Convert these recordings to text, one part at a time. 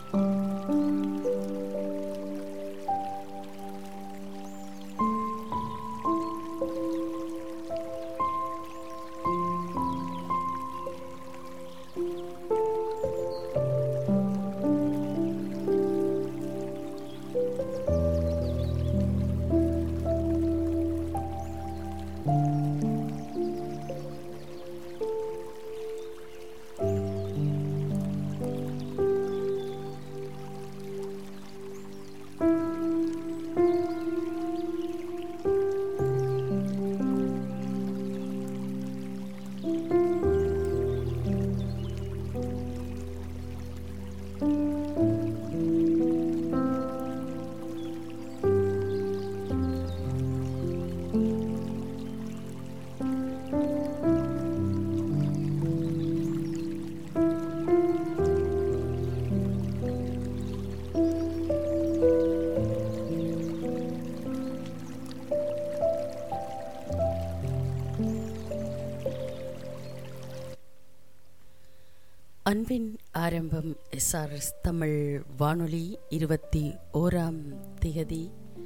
அன்பின் ஆரம்பம் எஸ்ஆர்எஸ் தமிழ் வானொலி இருபத்தி ஓராம் திகதி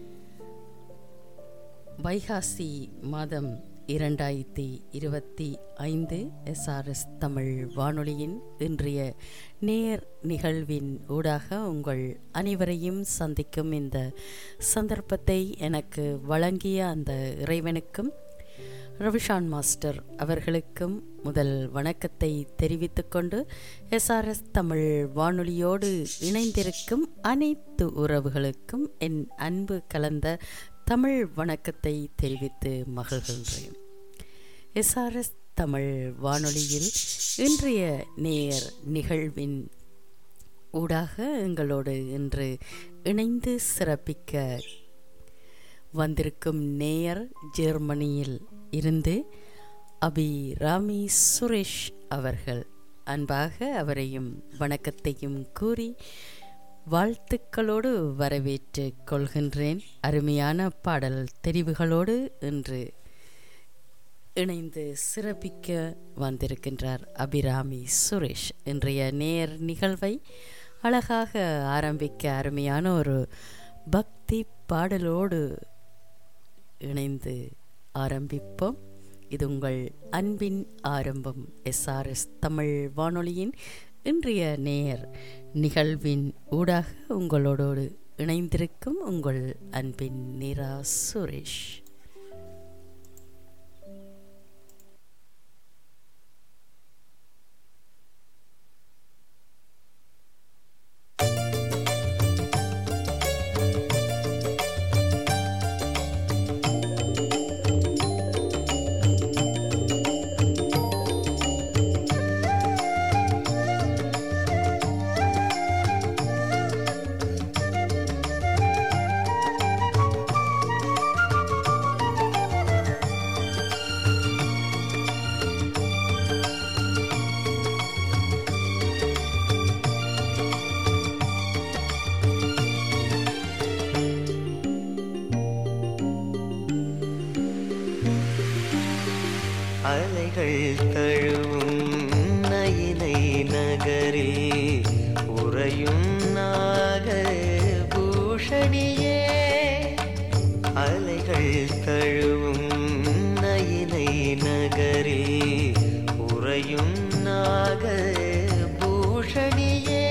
வைகாசி மாதம் இரண்டாயிரத்தி இருபத்தி ஐந்து எஸ்ஆர்எஸ் தமிழ் வானொலியின் இன்றைய நேர் நிகழ்வின் ஊடாக உங்கள் அனைவரையும் சந்திக்கும் இந்த சந்தர்ப்பத்தை எனக்கு வழங்கிய அந்த இறைவனுக்கும் ரவிஷான் மாஸ்டர் அவர்களுக்கும் முதல் வணக்கத்தை தெரிவித்துக்கொண்டு எஸ்ஆர்எஸ் தமிழ் வானொலியோடு இணைந்திருக்கும் அனைத்து உறவுகளுக்கும் என் அன்பு கலந்த தமிழ் வணக்கத்தை தெரிவித்து மகிழ்கின்றேன் எஸ்ஆர்எஸ் தமிழ் வானொலியில் இன்றைய நேர் நிகழ்வின் ஊடாக எங்களோடு இன்று இணைந்து சிறப்பிக்க வந்திருக்கும் நேயர் ஜெர்மனியில் இருந்து அபி ராமி சுரேஷ் அவர்கள் அன்பாக அவரையும் வணக்கத்தையும் கூறி வாழ்த்துக்களோடு வரவேற்று கொள்கின்றேன் அருமையான பாடல் தெரிவுகளோடு இன்று இணைந்து சிறப்பிக்க வந்திருக்கின்றார் அபிராமி சுரேஷ் இன்றைய நேர் நிகழ்வை அழகாக ஆரம்பிக்க அருமையான ஒரு பக்தி பாடலோடு இணைந்து ஆரம்பிப்போம் இது உங்கள் அன்பின் ஆரம்பம் எஸ்ஆர்எஸ் தமிழ் வானொலியின் இன்றைய நேர் நிகழ்வின் ஊடாக உங்களோடு இணைந்திருக்கும் உங்கள் அன்பின் நிரா சுரேஷ் அலைகள் தழுவும் நயிலை நகரில் உறையும் நாக பூஷணியே அலைகள் தழுவும் நயிலை நகரில் உறையும் நாக பூஷணியே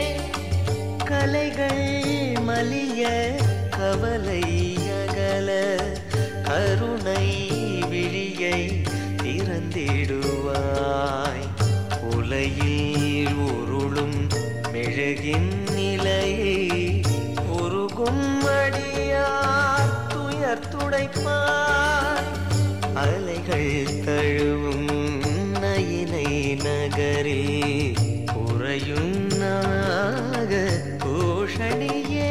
கலைகள் மலிய கவலை அகல கருணை விழியை திறந்திடுவாய் உலையில் உருளும் மெழுகின் நிலையை உருகும் அடியார் துயர் துடைப்பாய் அலைகள் தழுவும் நயிலை நகரில் உறையும் நாக பூஷணியே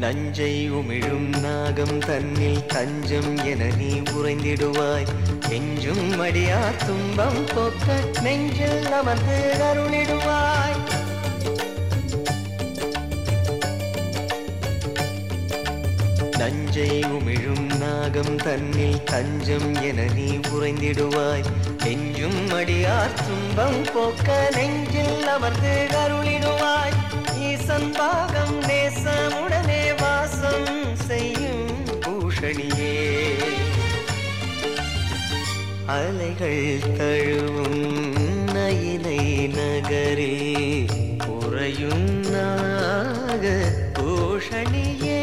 நஞ்சை உமிழும் நாகம் தன்னில் தஞ்சம் என நீ உறைந்திடுவாய் எஞ்சும் மடியா துன்பம் போக்க நெஞ்சில் அமர்ந்து அருளிடுவாய் நஞ்சை உமிழும் நாகம் தன்னில் தஞ்சம் என நீ உறைந்திடுவாய் நெஞ்சும் அடியார் துன்பம் போக்க நெஞ்சில் அமர்ந்து அருளிடுவாய் ஈசன் பாகம் நேசமுடனே வாசம் செய்யும் பூஷணியே அலைகள் தழுவும் நயிலை நகரில் உறையும் நாக பூஷணியே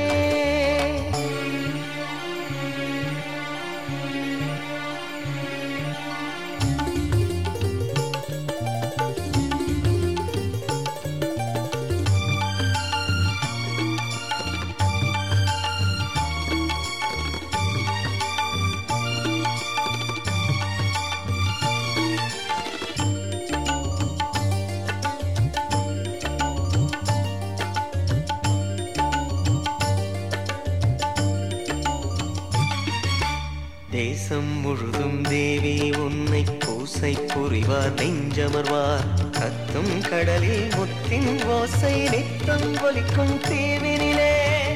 தேசம் முழுதும் தேவி உன்னை பூசை புரிவார் நெஞ்சமர்வார் கத்தும் கடலில் முத்தின் ஓசை நித்தம் ஒலிக்கும் தீவினிலே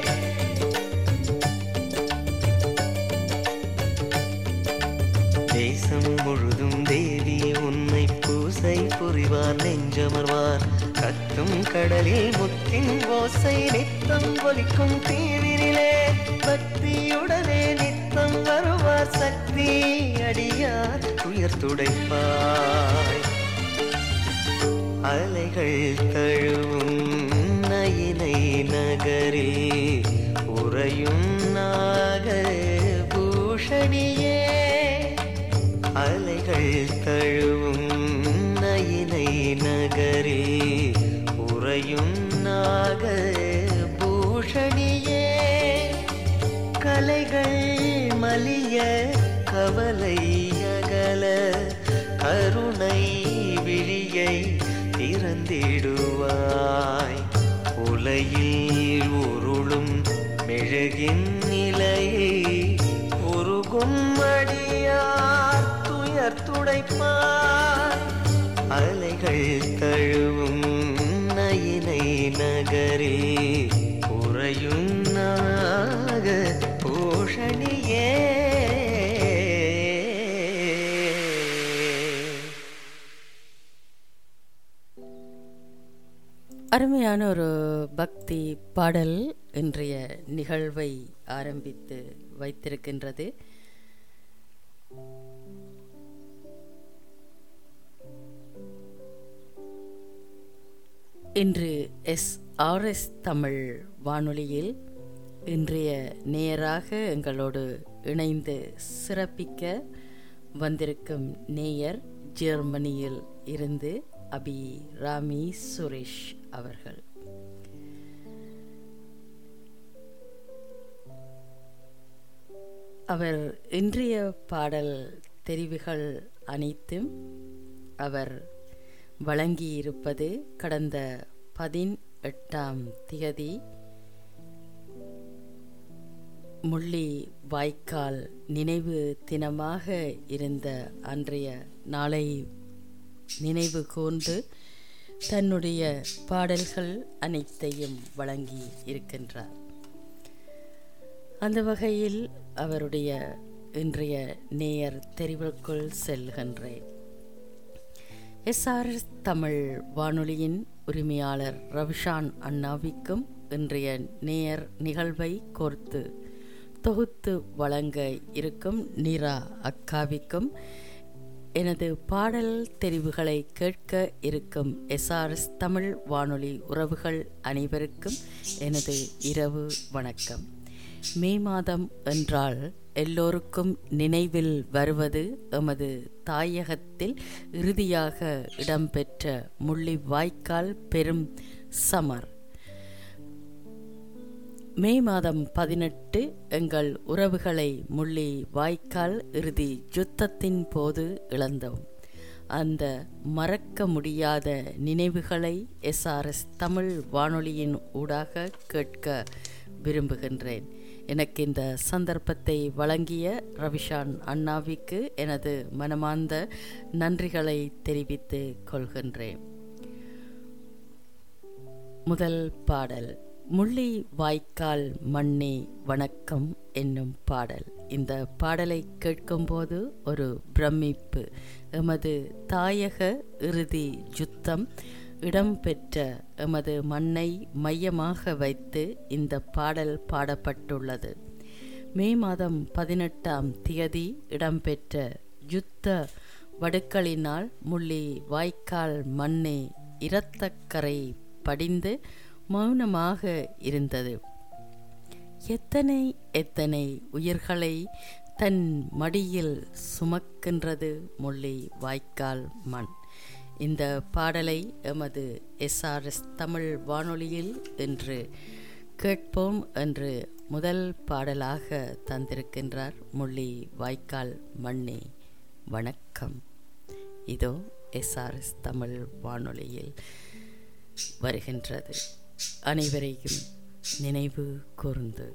தேசம் முழுதும் தேவி உன்னை பூசை புரிவார் நெஞ்சமர்வார் கத்தும் கடலில் முத்தின் ஓசை நித்தம் ஒலிக்கும் தீவிரிலே பக்தியுடனே நித்தம் வருவார் சக்தி அடியார் துயர் துடைப்பாய் அலைகள் தழுவும் நயிலை நகரில் உறையும் நாக பூஷணியே அலைகள் தழுவும் நயிலை நகரில் உறையும் நாக பூஷணியே கலைகள் மலிய கவலை அகல கருணை விழியை திறந்திடுவாய் உலையில் உருளும் மெழுகின் நிலையை உருகும் அடியார் துயர் துடைப்பாய் அலைகள் தழுவும் நயிலை நகரில் உறையும் நாக பூஷணியே அருமையான ஒரு பக்தி பாடல் இன்றைய நிகழ்வை ஆரம்பித்து வைத்திருக்கின்றது இன்று எஸ் ஆர்எஸ் தமிழ் வானொலியில் இன்றைய நேயராக எங்களோடு இணைந்து சிறப்பிக்க வந்திருக்கும் நேயர் ஜெர்மனியில் இருந்து அபி ராமி சுரேஷ் அவர்கள் அவர் இன்றைய பாடல் தெரிவுகள் அனைத்தும் அவர் வழங்கியிருப்பது கடந்த பதினெட்டாம் திகதி முள்ளி வாய்க்கால் நினைவு தினமாக இருந்த அன்றைய நாளை நினைவு கூர்ந்து தன்னுடைய பாடல்கள் அனைத்தையும் வழங்கி இருக்கின்றார் அந்த வகையில் அவருடைய இன்றைய நேயர் தெரிவுக்குள் செல்கின்றேன் எஸ்ஆர்எஸ் தமிழ் வானொலியின் உரிமையாளர் ரவிஷான் அண்ணாவிக்கும் இன்றைய நேயர் நிகழ்வை கோர்த்து தொகுத்து வழங்க இருக்கும் நிரா அக்காவிக்கும் எனது பாடல் தெரிவுகளை கேட்க இருக்கும் எஸ்ஆர்எஸ் தமிழ் வானொலி உறவுகள் அனைவருக்கும் எனது இரவு வணக்கம் மே மாதம் என்றால் எல்லோருக்கும் நினைவில் வருவது எமது தாயகத்தில் இறுதியாக இடம்பெற்ற முள்ளி வாய்க்கால் பெரும் சமர் மே மாதம் பதினெட்டு எங்கள் உறவுகளை முள்ளி வாய்க்கால் இறுதி யுத்தத்தின் போது இழந்தோம் அந்த மறக்க முடியாத நினைவுகளை எஸ்ஆர்எஸ் தமிழ் வானொலியின் ஊடாக கேட்க விரும்புகின்றேன் எனக்கு இந்த சந்தர்ப்பத்தை வழங்கிய ரவிஷான் அண்ணாவிற்கு எனது மனமார்ந்த நன்றிகளை தெரிவித்து கொள்கின்றேன் முதல் பாடல் முள்ளி வாய்க்கால் மண்ணே வணக்கம் என்னும் பாடல் இந்த பாடலை கேட்கும்போது ஒரு பிரமிப்பு எமது தாயக இறுதி யுத்தம் இடம்பெற்ற எமது மண்ணை மையமாக வைத்து இந்த பாடல் பாடப்பட்டுள்ளது மே மாதம் பதினெட்டாம் தேதி இடம்பெற்ற யுத்த வடுக்களினால் முள்ளி வாய்க்கால் மண்ணே இரத்தக்கரை படிந்து மௌனமாக இருந்தது எத்தனை எத்தனை உயிர்களை தன் மடியில் சுமக்கின்றது முள்ளி வாய்க்கால் மண் இந்த பாடலை எமது எஸ்ஆர்எஸ் தமிழ் வானொலியில் இன்று கேட்போம் என்று முதல் பாடலாக தந்திருக்கின்றார் முள்ளி வாய்க்கால் மண்ணே வணக்கம் இதோ எஸ்ஆர்எஸ் தமிழ் வானொலியில் வருகின்றது அனைவரையும் நினைவு கூர்ந்து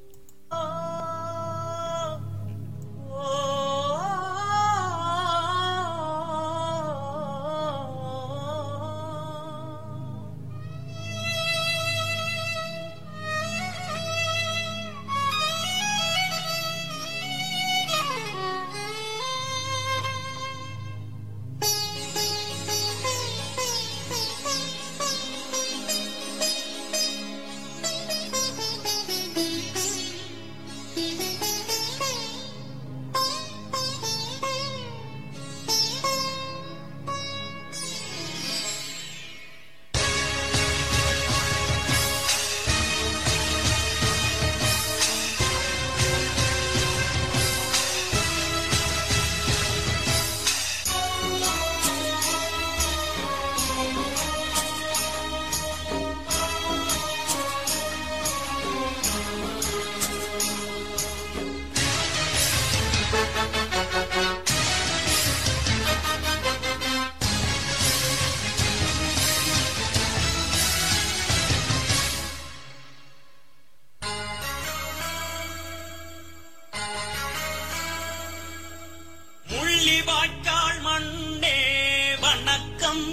முள்ளி வாய்க்கால் மண்ணே வணக்கம்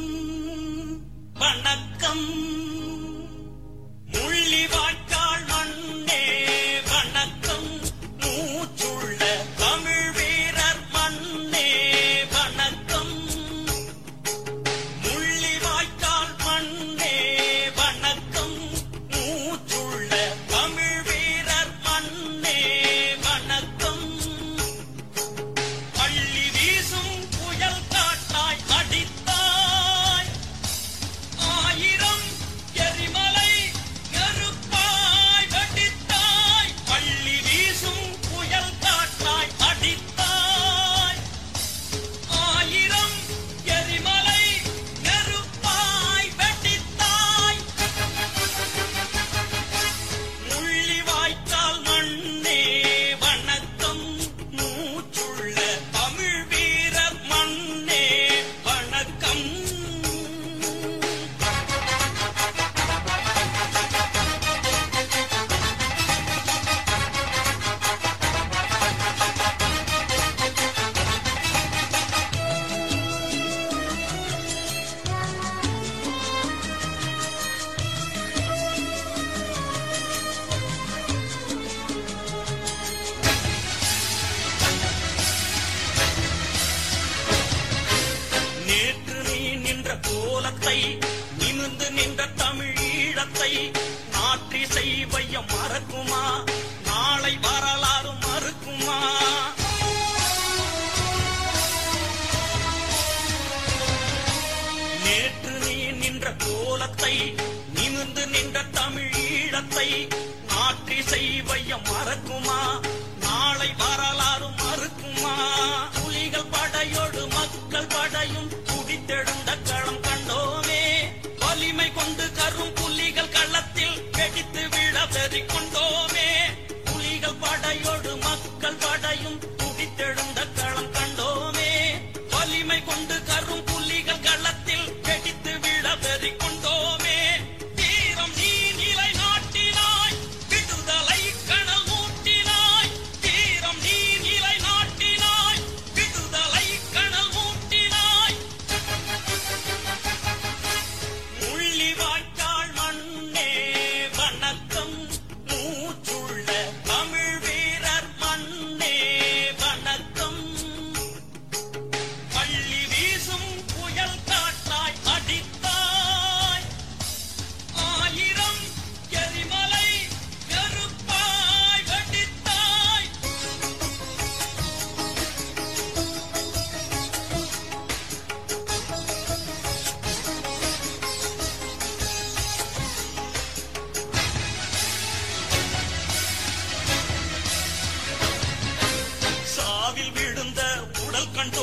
வணக்கம் முள்ளி வாய்க்கால் மண்ணே வணக்கம் மூச்சுள்ள தமிழ் வீரர் மண்ணே வணக்கம் முள்ளி வாய்க்கால் மண்ணே வணக்கம் மூச்சுள்ள தமிழ் வீரர் மண்ணே வணக்கம் பள்ளி வீசும் புயல் காட்டாய் அடித்தாய் ஆயிரம் எரிமலை நெருப்பாய் வெடித்தாய் பள்ளி வீசும் புயல் காட்டாய் அடித்தாய் ஆயிரம் எரிமலை நெருப்பாய் வெடித்தாய் முள்ளி வாய்க்கால் மண்ணே வணக்கம் மூச்சுள்ள தமிழ் வீரர் மண்ணே வணக்கம் நேற்று நீ நின்ற கோலத்தை நிமிர்ந்து நின்ற தமிழ் ஈழத்தை நாற்றிசை வையம் மறக்குமா நாளை வரலாறு மறுக்குமா நேற்று நீ நின்ற கோலத்தை நிமிர்ந்து நின்ற தமிழ் ஈழத்தை நாற்றிசை வையம் மறக்குமா நாளை வரலாறு மறுக்குமா புலிகள் படையோடு மக்கள் படையும் குடித்தெழுந்த களம் கண்டோமே வலிமை கொண்டு கரும் புலிகள் களத்தில் வெடித்து விழ வெறி கொண்டோமே புலிகள் படையோடு மக்கள் படையும் குடித்தெழுந்த களம் கண்டோமே வலிமை கொண்டு கரும் புலிகள் களத்தில் வெடித்து விழ வெறி கொண்டோமே வீரம் நீ நிலை நாட்டினாய்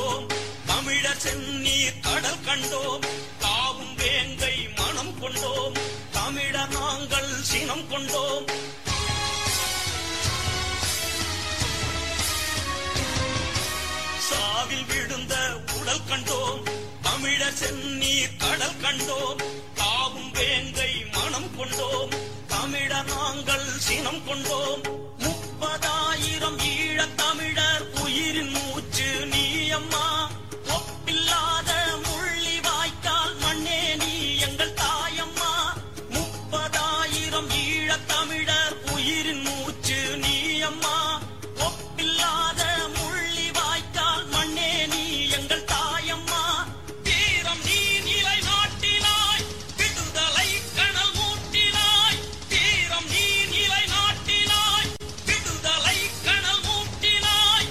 கண்டோம் தமிழர் செந்நீர் கடல் கண்டோம் தாவும் வேங்கை மனம் கொண்டோம் தமிழர் நாங்கள் சினம் கொண்டோம் சாவில் விழுந்த உடல் கண்டோம் தமிழர் செந்நீர் கடல் கண்டோம் தாவும் வேங்கை மனம் கொண்டோம் தமிழர் நாங்கள் சினம் கொண்டோம் முப்பதாயிரம் ஈழத் தமிழர் உயிரின் மூச்சு நீ அம்மா ஒப்பில்லாத முள்ளி வாய்க்கால் மண்ணே நீ எங்கள் தாயம்மா முப்பதாயிரம் ஈழத் தமிழர் உயிரின் மூச்சு நீ அம்மா ஒப்பில்லாத முள்ளி வாய்க்கால் மண்ணே நீ எங்கள் தாயம்மா தீரம் நீ நிலை நாட்டினாய் விடுதலை கனல் மூட்டினாய் தீரம் நீ நிலை நாட்டினாய் விடுதலை கனல் மூட்டினாய்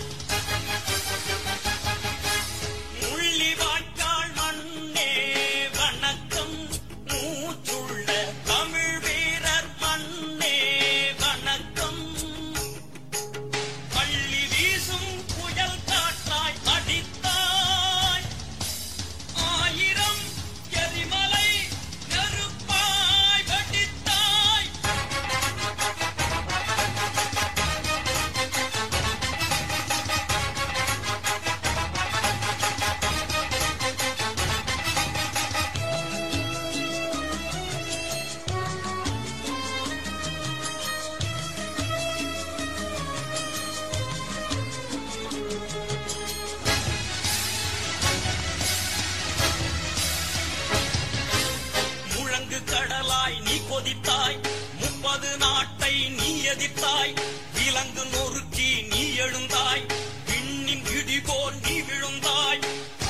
முள்ளி வாய்க்கால் மண்ணே வணக்கம் மூச்சுள்ள தமிழ் வீரர் மண்ணே வணக்கம் பள்ளி வீசும் புயல் காற்றாய் அடித்தாய் ஆயிரம் எரிமலை நெருப்பாய் வெடித்தாய் முழங்கு கடலாய் நீ கொதித்தாய் முப்பது நாட்டை நீ எதிர்த்தாய் விலங்கு நொறுக்கி நீ எழுந்தாய் விண்ணின் இடிபோல் நீ விழுந்தாய்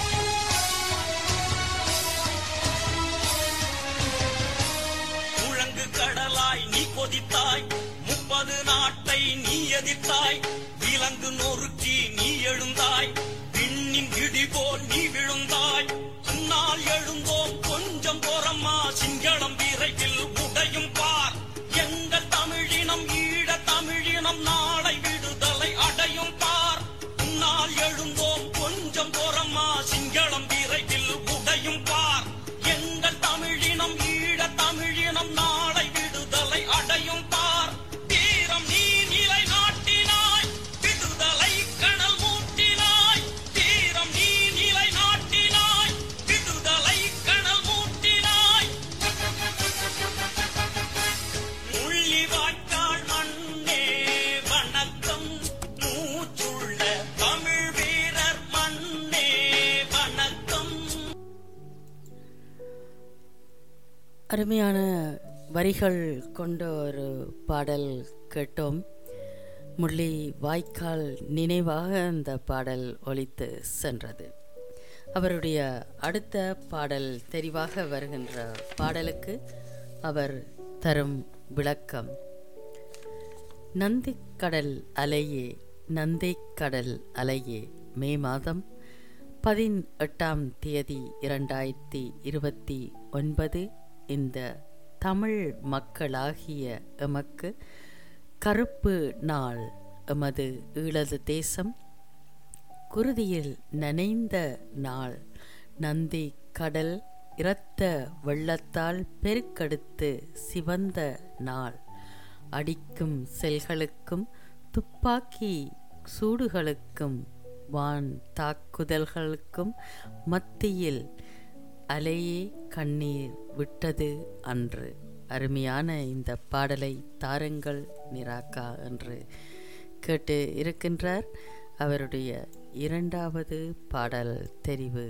முழங்கு கடலாய் நீ கொதித்தாய் முப்பது நாட்டை நீ எதிர்த்தாய் விலங்கு நொறுக்கி நீ எழுந்தாய் விண்ணின் இடிபோல் நீ விழுந்தாய் உன்னால் எழுந்தோம் கொஞ்சம் போறம்மா சிங்களம் விரைவில் உடையும் பார் எங்கள் தமிழினம் ஈழ தமிழினம் நாளை விடுதலை அடையும் பார் உன்னால் எழுந்தோம் கொஞ்சம் போறம்மா சிங்களம் விரைவில் உடையும் பார் எங்கள் தமிழினம் ஈழ தமிழினம் நாளை விடுதலை அடையும் பார் தீரம் நீ நிலை நாட்டினாய் விடுதலை கனல் மூட்டினாய் தீரம் நீ நிலை நாட்டினாய் விடுதலை கனல் மூட்டினாய் முள்ளி வாய்க்கால் மண்ணே வணக்கம் மூச்சுள்ள தமிழ் வீரர் மண்ணே வணக்கம் அருமையான வரிகள் கொண்ட ஒரு பாடல் கேட்டோம் முள்ளி வாய்க்கால் நினைவாக அந்த பாடல் ஒலித்து சென்றது அவருடைய அடுத்த பாடல் தெரிவாக வருகின்ற பாடலுக்கு அவர் தரும் விளக்கம் நந்திக்கடல் அலையே நந்திக்கடல் அலையே மே மாதம் பதினெட்டாம் தேதி இரண்டாயிரத்தி இருபத்தி ஒன்பது இந்த தமிழ் மக்களாகிய எமக்கு கருப்பு நாள் எமது ஈழது தேசம் குருதியில் நனைந்த நாள் நந்தி கடல் இரத்த வெள்ளத்தால் பெருக்கெடுத்து சிவந்த நாள் அடிக்கும் செல்களுக்கும் துப்பாக்கி சூடுகளுக்கும் வான் தாக்குதல்களுக்கும் மத்தியில் அலையே கண்ணீர் விட்டது அன்று அருமையான இந்த பாடலை தாருங்கள் நிராகா என்று கேட்டு இருக்கின்றார் அவருடைய இரண்டாவது பாடல் தெரிவு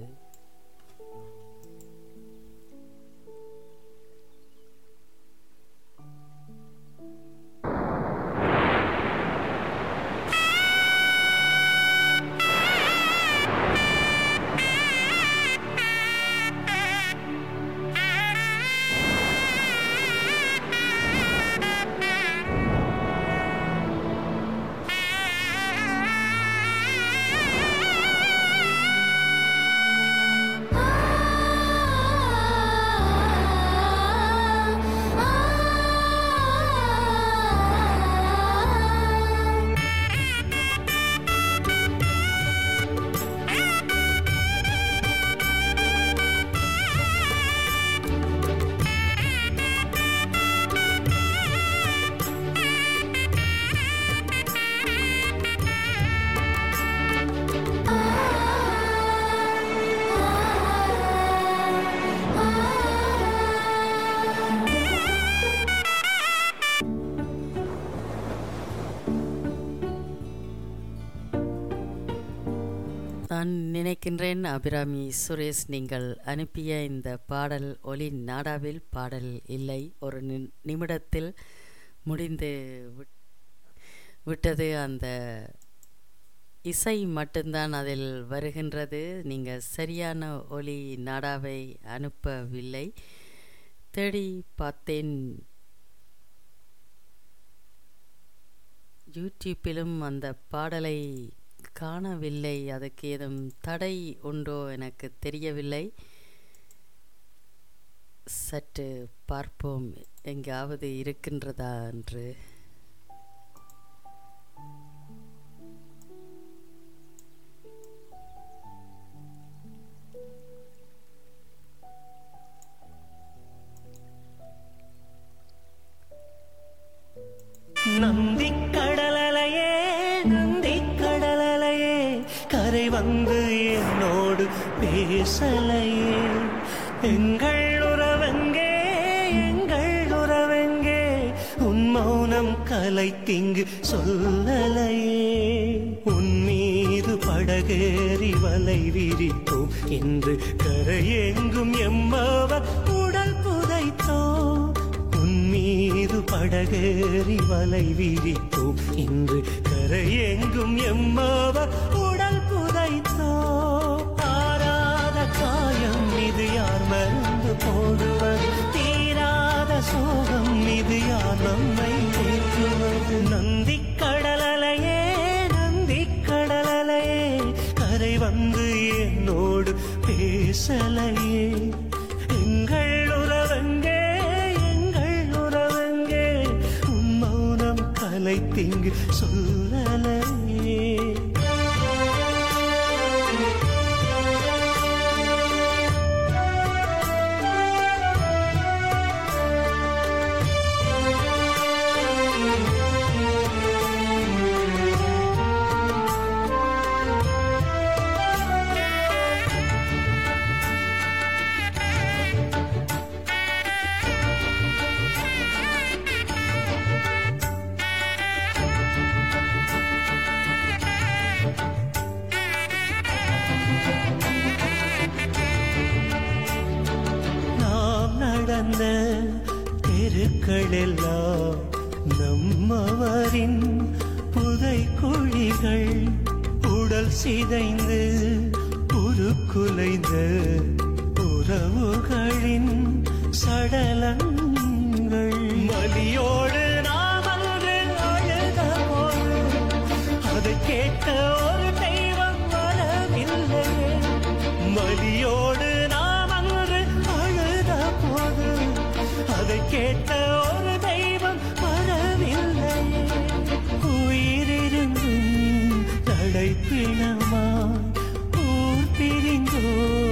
Thank நினைக்கின்றேன் அபிராமி சுரேஷ் நீங்கள் அனுப்பிய இந்த பாடல் ஒலி நாடாவில் பாடல் இல்லை ஒரு நி- நிமிடத்தில் முடிந்து விட்- விட்டது அந்த இசை மட்டும்தான் அதில் வருகின்றது நீங்கள் சரியான ஒலி நாடாவை அனுப்பவில்லை தேடி பார்த்தேன் யூடியூப்பிலும் அந்த பாடலை காணவில்லை அதுக்கு ஏதும் தடை உண்டோ எனக்கு தெரியவில்லை சற்று பார்ப்போம் எங்காவது இருக்கின்றதா என்று நந்தி கடலலையே நந்தி கடலலையே கரை வந்து என்னோடு பேசலையே எங்கள் உறவெங்கே எங்கள் உறவெங்கே உன் மௌனம் கலைத்திங்கு சொல்லலையே உன் மீது படகேறி வலை விரித்தோம் என்று கரையெங்கும் எம்மவர் உடல் புதைத்தோம் உன் மீது படகேறி வலை விரித்தோம் இன்று கரையெங்கும் எம்மவர் உடல் புதைத்தோ ஆறாத காயம் இது யார் மறந்து போடுவது தீராத சோகம் இது யார் நம்மை ஏற்றுவது நந்தி கடலலையே நந்தி கடலலையே கரை வந்து என்னோடு பேசலையே எங்கள் உறவெங்கே எங்கள் உறவெங்கே உன் மௌனம் கலைத்திங்கு சொல்லலையே நாம் நடந்த தெருக்கள் எல்லாம் நம்மவரின் புதை குழிகள் உடல் சிதைந்து உருக்குலைந்த உறவுகளின் சடலங்கள் மலியோடு நாம் அன்று அழுத போது அதை கேட்க ஒரு தெய்வம் வரவில்லையே மலியோடு நாம் அன்று அழுத போது அதை கேட்க ஒரு தெய்வம் வரவில்லையே உயிரிருந்தும் தடைப்பிணமாய் ஊர் பிரிந்தோ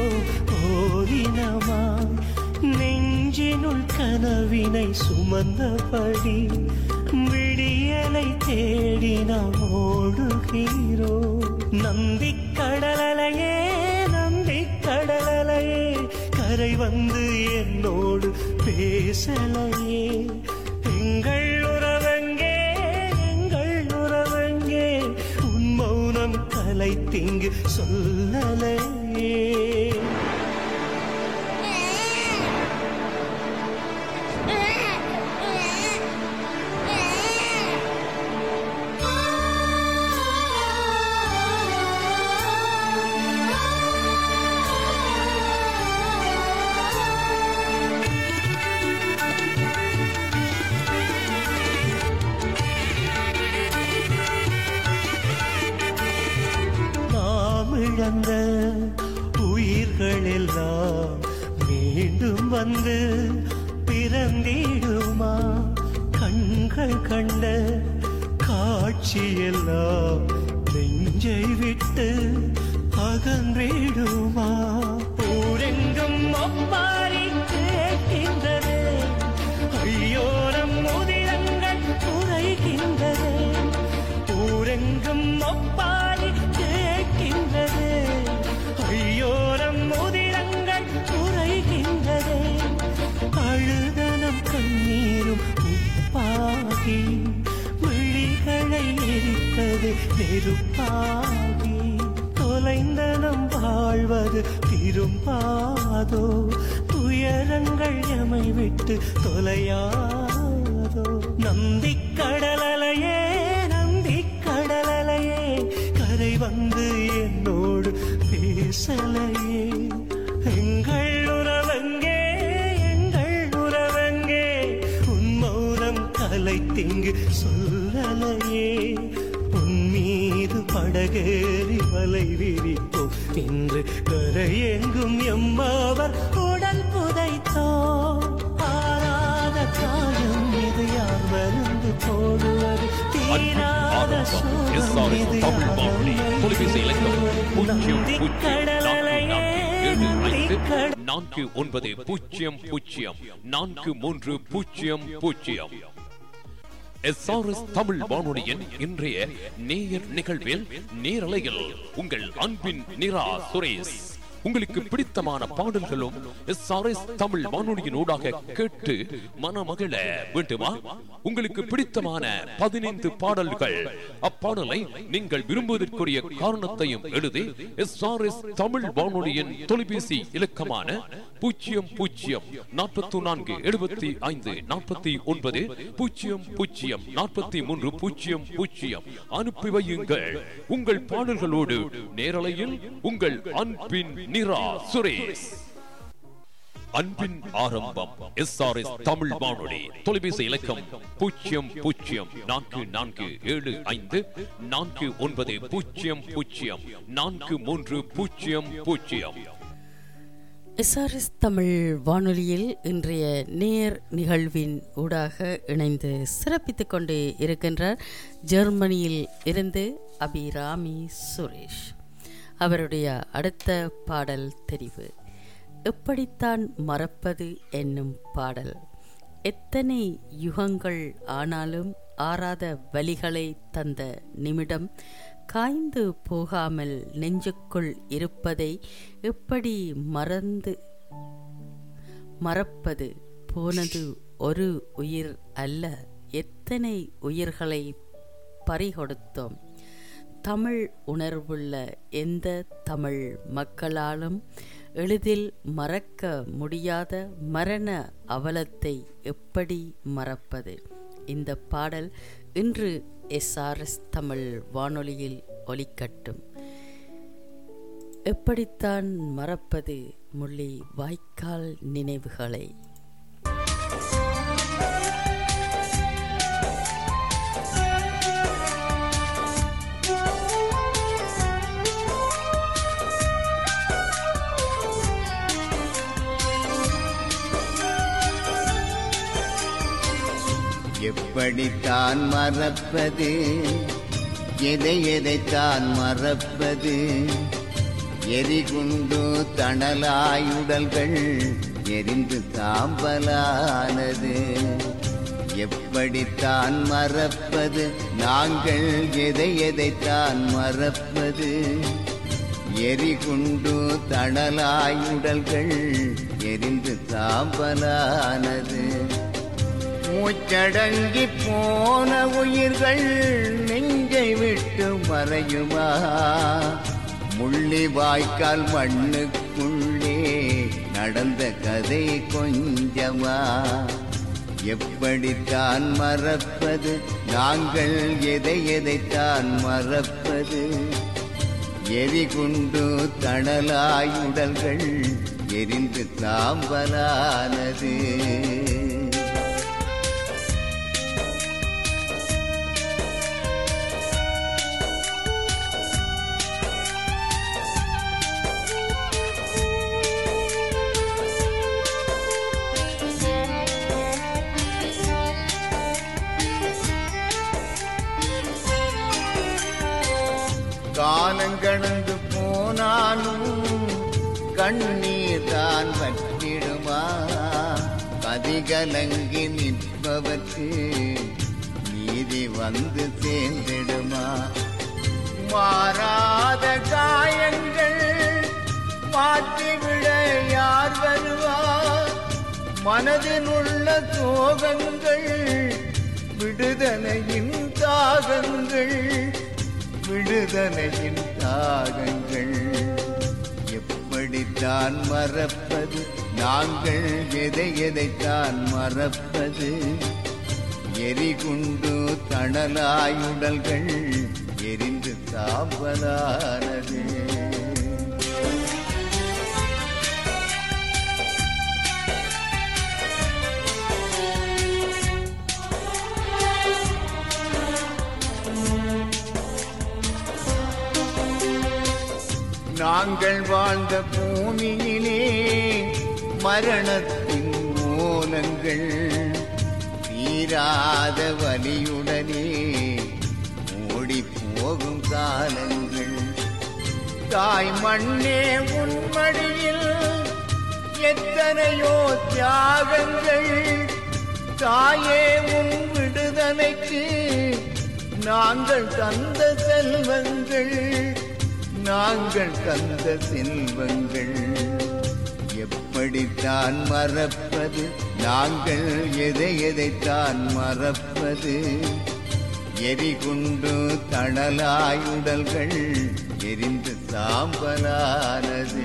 ஓரினமாய் நெஞ்சினுள் கனவினை சுமந்தபடி விடியலை தேடி நாம் ஓடுகிறோ நந்தி கடலலையே நந்தி கடலலையே கரை வந்து என்னோடு பேசலையே எங்கள் உறவெங்கே எங்கள் உறவெங்கே உன் மௌனம் கலைத்திங்கு சொல்லலையே நாம் இழந்த உயிர்கள் எல்லாம் மீண்டும் வந்து பிறந்திடுமா கண்கள் கண்ட காட்சியெல்லாம் நெஞ்சை விட்டு அகன்றிடுமா ஊரெங்கும் ஒப்பாரி கேட்கின்றதே ஐயோரம் முதிரங்கள் குறைகின்றதே ஊரெங்கும் ஒப்பாரி கேட்கின்றதே ஐயோரம் முதிரங்கள் குறைகின்றதே அழுதனம் கண்ணீரும் உப்பாகி விழிகளை எரித்தது நெருப்பாகி தொலைந்த நம் வந்து திரும்பாதோ துயரங்கள் எமை விட்டு தொலையாதோ நந்தி கடலலையே நந்தி கடலலையே கரை வந்து என்னோடு பேசலையே எங்கள் உறவங்கே எங்கள் உறவங்கே உன் மௌனம் கலைத்திங்கு சொல்லலையே உன் மீது படகேறி வலை விரிப்போ இன்று கரையெங்கும் எம்மாவர் உடல் புதைத்தோ ஆறாத காயம் இது யார் மருந்து போடுவது தீராத சோகம் இது தமிழ் வானொலி தொலைபேசி இலக்கம் பூஜ்ஜியம் நந்தி பூஜ்ஜியம் நான்கு நான்கு ஏழு ஐந்து கடலையே நான்கு ஒன்பது பூஜ்ஜியம் பூஜ்ஜியம் நான்கு மூன்று பூஜ்ஜியம் பூஜ்ஜியம் எஸ்ஆர்எஸ் தமிழ் வானொலியின் இன்றைய நேயர் நிகழ்வில் நேரலையில் உங்கள் அன்பின் நிரா சுரேஷ் உங்களுக்கு பிடித்தமான பாடல்களும் எஸ்ஆர்எஸ் தமிழ் வானொலியின் ஊடாக கேட்டு மனமகிழ வேண்டுமா உங்களுக்கு பிடித்தமான பதினைந்து பாடல்கள் அப்பாடலை நீங்கள் விரும்புவதற்குரிய காரணத்தையும் எழுதி எஸ்ஆர்எஸ் தமிழ் வானொலியின் தொலைபேசி இலக்கமான பூஜ்ஜியம் பூஜ்ஜியம் நாற்பத்தி நான்கு எழுபத்தி ஐந்து நாற்பத்தி ஒன்பது பூஜ்ஜியம் பூஜ்ஜியம் நாற்பத்தி மூன்று பூஜ்ஜியம் பூஜ்ஜியம் அனுப்பி வையுங்கள் உங்கள் பாடல்களோடு நேரலையில் உங்கள் அன்பின் நிரா சுரேஷ் அன்பின் ஆரம்பம் எஸ் ஆர் எஸ் தமிழ் வானொலி தொலைபேசி இலக்கம் பூஜ்ஜியம் பூஜ்ஜியம் நான்கு நான்கு ஏழு ஐந்து நான்கு ஒன்பது பூஜ்ஜியம் பூஜ்ஜியம் நான்கு மூன்று பூஜ்ஜியம் பூஜ்ஜியம் எஸ்ஆர்எஸ் தமிழ் வானொலியில் இன்றைய நேர் நிகழ்வின் ஊடாக இணைந்து சிறப்பித்துக் கொண்டு இருக்கின்றார் ஜெர்மனியில் இருந்து அபிராமி சுரேஷ் அவருடைய அடுத்த பாடல் தெரிவு எப்படித்தான் மறப்பது என்னும் பாடல் எத்தனை யுகங்கள் ஆனாலும் ஆறாத வலிகளை தந்த நிமிடம் காய்ந்து போகாமல் நெஞ்சுக்குள் இருப்பதை எப்படி மறந்து மறப்பது போனது ஒரு உயிர் அல்ல எத்தனை உயிர்களை பறிகொடுத்தோம் தமிழ் உணர்வுள்ள எந்த தமிழ் மக்களாலும் எளிதில் மறக்க முடியாத மரண அவலத்தை எப்படி மறப்பது இந்த பாடல் இன்று எஸ்ஆர்எஸ் தமிழ் வானொலியில் ஒலிக்கட்டும் எப்படித்தான் மறப்பது முள்ளி வாய்க்கால் நினைவுகளை எப்படித்தான் மறப்பது எதை எதைத்தான் மறப்பது எரிகுண்டு தணலாயுடல்கள் எரிந்து தாம்பலானது எப்படித்தான் மறப்பது நாங்கள் எதை எதைத்தான் மறப்பது எரிகுண்டு தணலாயுடல்கள் எரிந்து தாம்பலானது மூச்சடங்கி போன உயிர்கள் நெஞ்சை விட்டு மறையுமா முள்ளி வாய்க்கால் மண்ணுக்குள்ளே நடந்த கதை கொஞ்சமா எப்படித்தான் மறப்பது நாங்கள் எதை எதைத்தான் மறப்பது எரிகுண்டு தணலாயுடல்கள் எரிந்து தாம்பலானது காலங்கடந்து போனாலும் கண்ணீர் தான் வற்றிடுமா கதிகலங்கி நிற்பவர்க்கு நீதி வந்து சேர்ந்திடுமா மாறாத காயங்கள் மாற்றிவிட யார் வருவார் மனதில் உள்ள சோகங்கள் விடுதலையின் தாகங்கள் விடுதலையின் தாகங்கள் எப்படி எப்படித்தான் மறப்பது நாங்கள் எதை எதைத்தான் மறப்பது எரிகுண்டு தணலாயுடல்கள் எரிந்து தாவலானது நாங்கள் வாழ்ந்த பூமியிலே மரணத்தின் மூலங்கள் தீராத வலியுடனே ஓடி போகும் காலங்கள் தாய் மண்ணே உன்மடியில் எத்தனையோ தியாகங்கள் தாயே உன் விடுதலைக்கு நாங்கள் தந்த செல்வங்கள் நாங்கள் தந்த செல்வங்கள் எப்படித்தான் மறப்பது நாங்கள் எதை எதைத்தான் மறப்பது எரிகுண்டு தணலாயுடல்கள் எரிந்து சாம்பலானது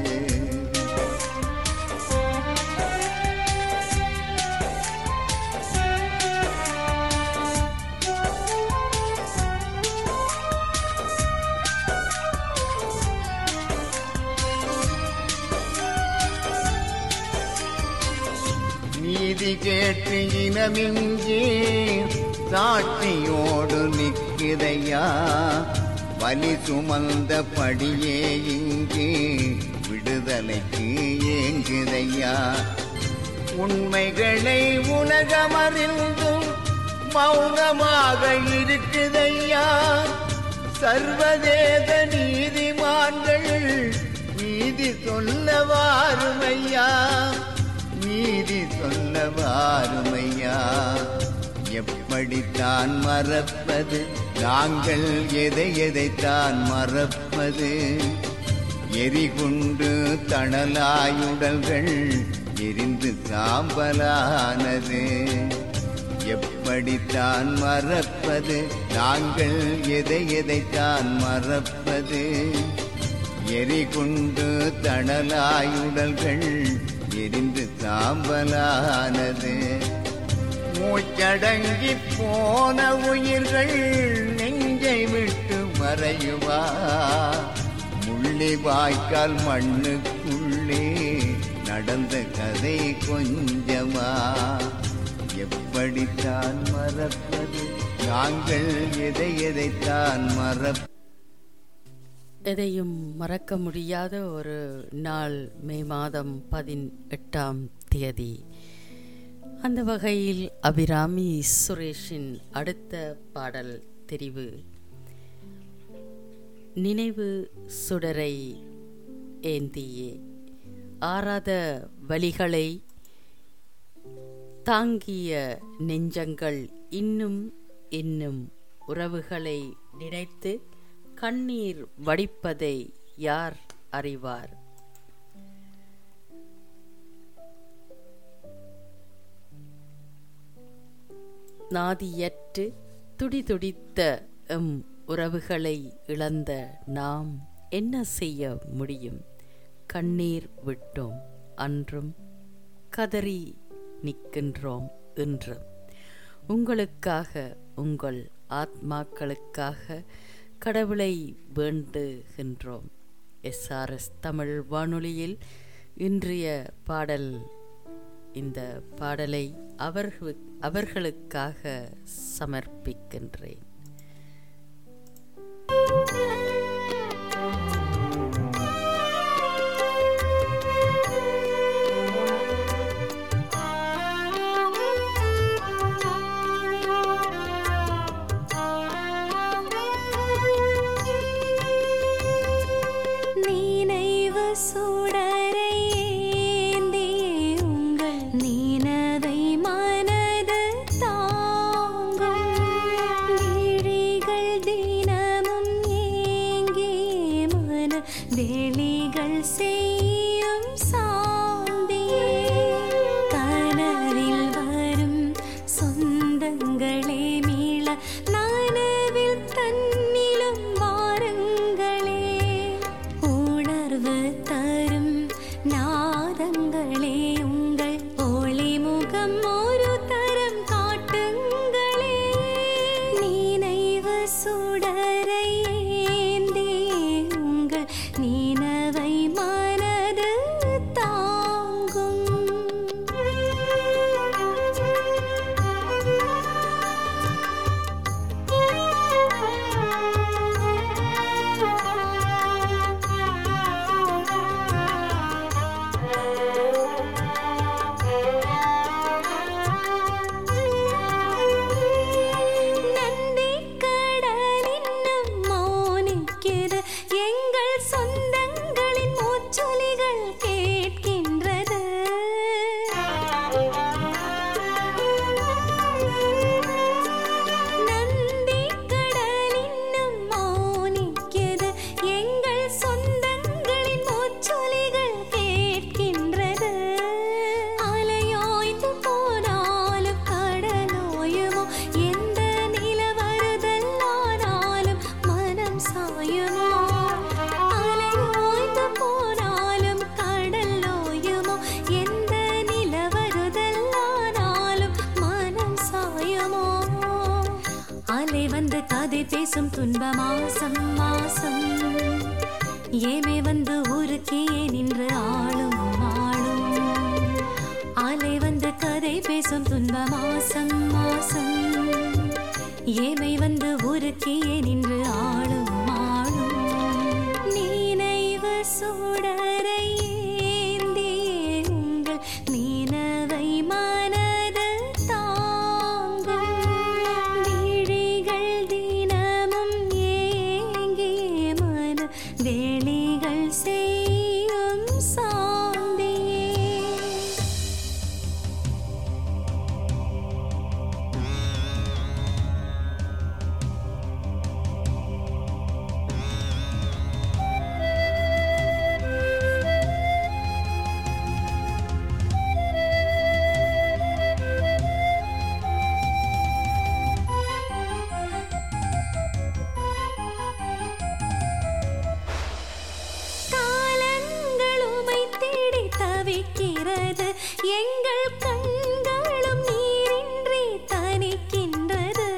நீதி கேட்டு இனமிங்கே சாட்சியோடு நிற்குதையா வலி சுமந்த படியே இங்கே விடுதலைக்கு ஏங்குதையா உண்மைகளை உலகமறிந்தும் மௌனமாக இருக்குதையா சர்வதேச நீதிமான்கள் நீதி சொல்ல வாருமையா நீதி சொல்ல வாருமையா எப்படித்தான் மறப்பது நாங்கள் எதை எதைத்தான் மறப்பது எரிகுண்டு தணலாயுடல்கள் எரிந்து சாம்பலானது எப்படித்தான் மறப்பது நாங்கள் எதை எதைத்தான் மறப்பது எரிகுண்டு தணலாயுடல்கள் எரிந்து சாம்பலானது மூச்சடங்கி போன உயிர்கள் நெஞ்சை விட்டு மறையுமா முள்ளி வாய்க்கால் மண்ணுக்குள்ளே நடந்த கதை கொஞ்சமா எப்படித்தான் மறப்பது நாங்கள் எதை எதைத்தான் மறப்ப எதையும் மறக்க முடியாத ஒரு நாள் மே மாதம் பதினெட்டாம் தேதி அந்த வகையில் அபிராமி சுரேஷின் அடுத்த பாடல் தெரிவு நினைவு சுடரை ஏந்தியே ஆறாத வழிகளை தாங்கிய நெஞ்சங்கள் இன்னும் இன்னும் உறவுகளை நினைத்து கண்ணீர் வடிப்பதை யார் அறிவார் நாதியற்று துடிதுடித்த எம் உறவுகளை இழந்த நாம் என்ன செய்ய முடியும் கண்ணீர் விட்டோம் அன்றும் கதறி நிற்கின்றோம் இன்றும் உங்களுக்காக உங்கள் ஆத்மாக்களுக்காக கடவுளை வேண்டுகின்றோம் எஸ்ஆர்எஸ் தமிழ் வானொலியில் இன்றைய பாடல் இந்த பாடலை அவர்கள் அவர்களுக்காக சமர்ப்பிக்கின்றேன் நினைவு சுடரை ஏந்தியே உங்கள் நினவை மனது தாங்கும் விழிகள் தினமும் ஏங்கியே மன வெளிகள் செய்யும் சாந்தியே கனவில் வரும் சொந்தங்களே மீள நனவில் தன்னிலும் வாருங்களே உணர்வு தரும் பேசும் துன்ப மாசம் மாசம் ஏமே வந்து ஊருக்கே நின்று ஆளும் ஆளும் ஆலை வந்து கதை பேசும் துன்ப மாசம் மாசம் ஏமை வந்து ஊருக்கே நின்று ஆளும் ஆளும் நினைவு சுடரை ஏந்தியே உங்கள் நினவை மனது தாங்கும் விழிகள் தினமும் ஏங்கிய மன வெளிகள் செய்யும் சாந்தியே காலங்கள் உமை தேடி தவிக்கிறது எங்கள் கண்களும் நீரின்றி தனிக்கின்றது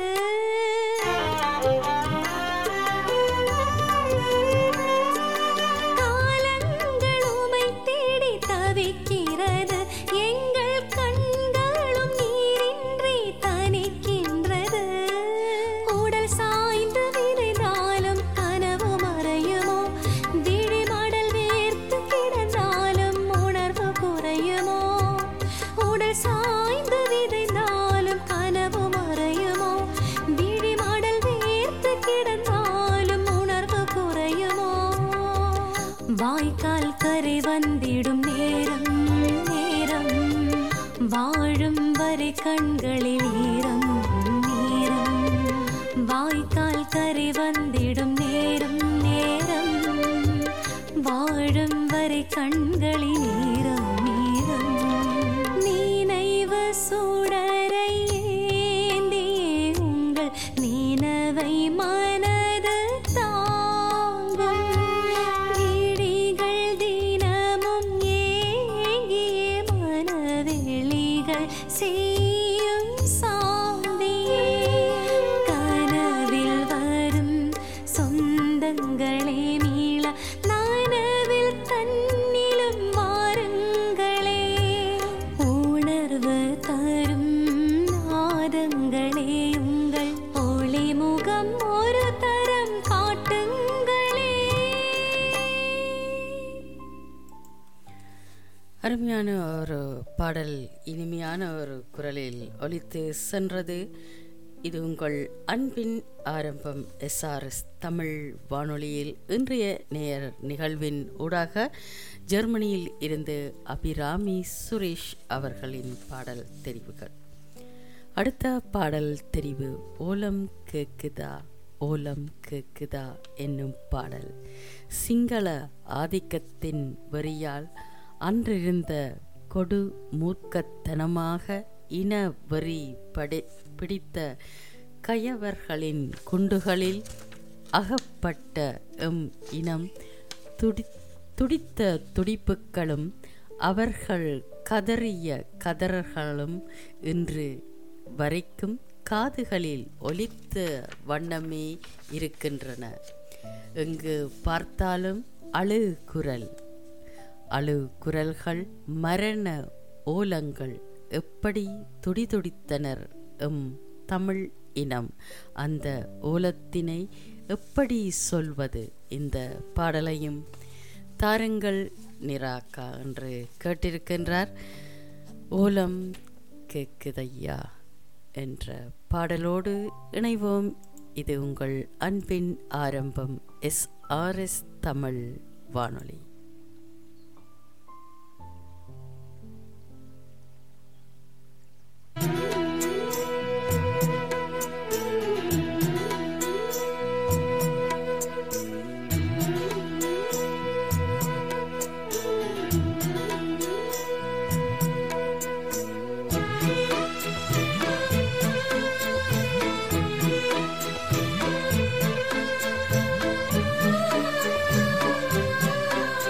காலங்கள் உமை தேடி தவிக்கிறது எங்கள் கண்களும் நீரின்றி தனிக்கின்றது உடல் சாய்ந்து விரைந்தாலும் கனவு மறையுமோ விழிமடல் வேர்த்து கிடந்தாலும் உணர்வு குறையுமோ உடல் சாய்ந்து விதைந்தாலும் கனவு மறையுமோ விழிமடல் வேர்த்து கிடந்தாலும் உணர்வு குறையுமோ வாய்க்கால் கரை வந்திடும் நேரம் நேரம் வாழும் வரை கண்களில் ஈரம் நேரம் வாய்க்கால் கரை வந்திடும் நேரம் நேரம் வாழும் வரை கண்களில் ஈரம் நேரம் நினைவு சுடரை ஏந்தியே உங்கள் நினவை மனது தாங்கும் விழிகள் தினமும் ஏங்கிய மனவெளிகள் செய்யும் சாந்தியே கனவில் வரும் சொந்தங்களே மீள நனவில் தன்னிலும் வாருங்களே உணர்வு தரும் நாதங்களே உங்கள் ஒளி முகம் ஒரு தரம் காட்டுங்களே அருமையான ஒரு பாடல் இனிமையான ஒரு குரலில் ஒலித்து சென்றது இது உங்கள் அன்பின் ஆரம்பம் எஸ்ஆர்எஸ் தமிழ் வானொலியில் இன்றைய நேயர் நிகழ்வின் ஊடாக ஜெர்மனியில் இருந்து அபிராமி சுரேஷ் அவர்களின் பாடல் தெரிவுகள் அடுத்த பாடல் தெரிவு ஓலம் கேக்குதா ஓலம் கேக்குதா என்னும் பாடல் சிங்கள ஆதிக்கத்தின் வெறியால் அன்றிருந்த கொடு மூர்க்கத்தனமாக இன வெறி படி பிடித்த கயவர்களின் குண்டுகளில் அகப்பட்ட எம் இனம் துடி துடித்த துடிப்புகளும் அவர்கள் கதறிய கதறல்களும் இன்று வரைக்கும் காதுகளில் ஒலித்த வண்ணமே இருக்கின்றன எங்கு பார்த்தாலும் அழு குரல் அழு குரல்கள் மரண ஓலங்கள் எப்படி துடிதுடித்தனர் எம் தமிழ் இனம் அந்த ஓலத்தினை எப்படி சொல்வது இந்த பாடலையும் தாருங்கள் நிராக்கா என்று கேட்டிருக்கின்றார் ஓலம் கேக்குதையா என்ற பாடலோடு இணைவோம் இது உங்கள் அன்பின் ஆரம்பம் எஸ் ஆர் எஸ் தமிழ் வானொலி ஆ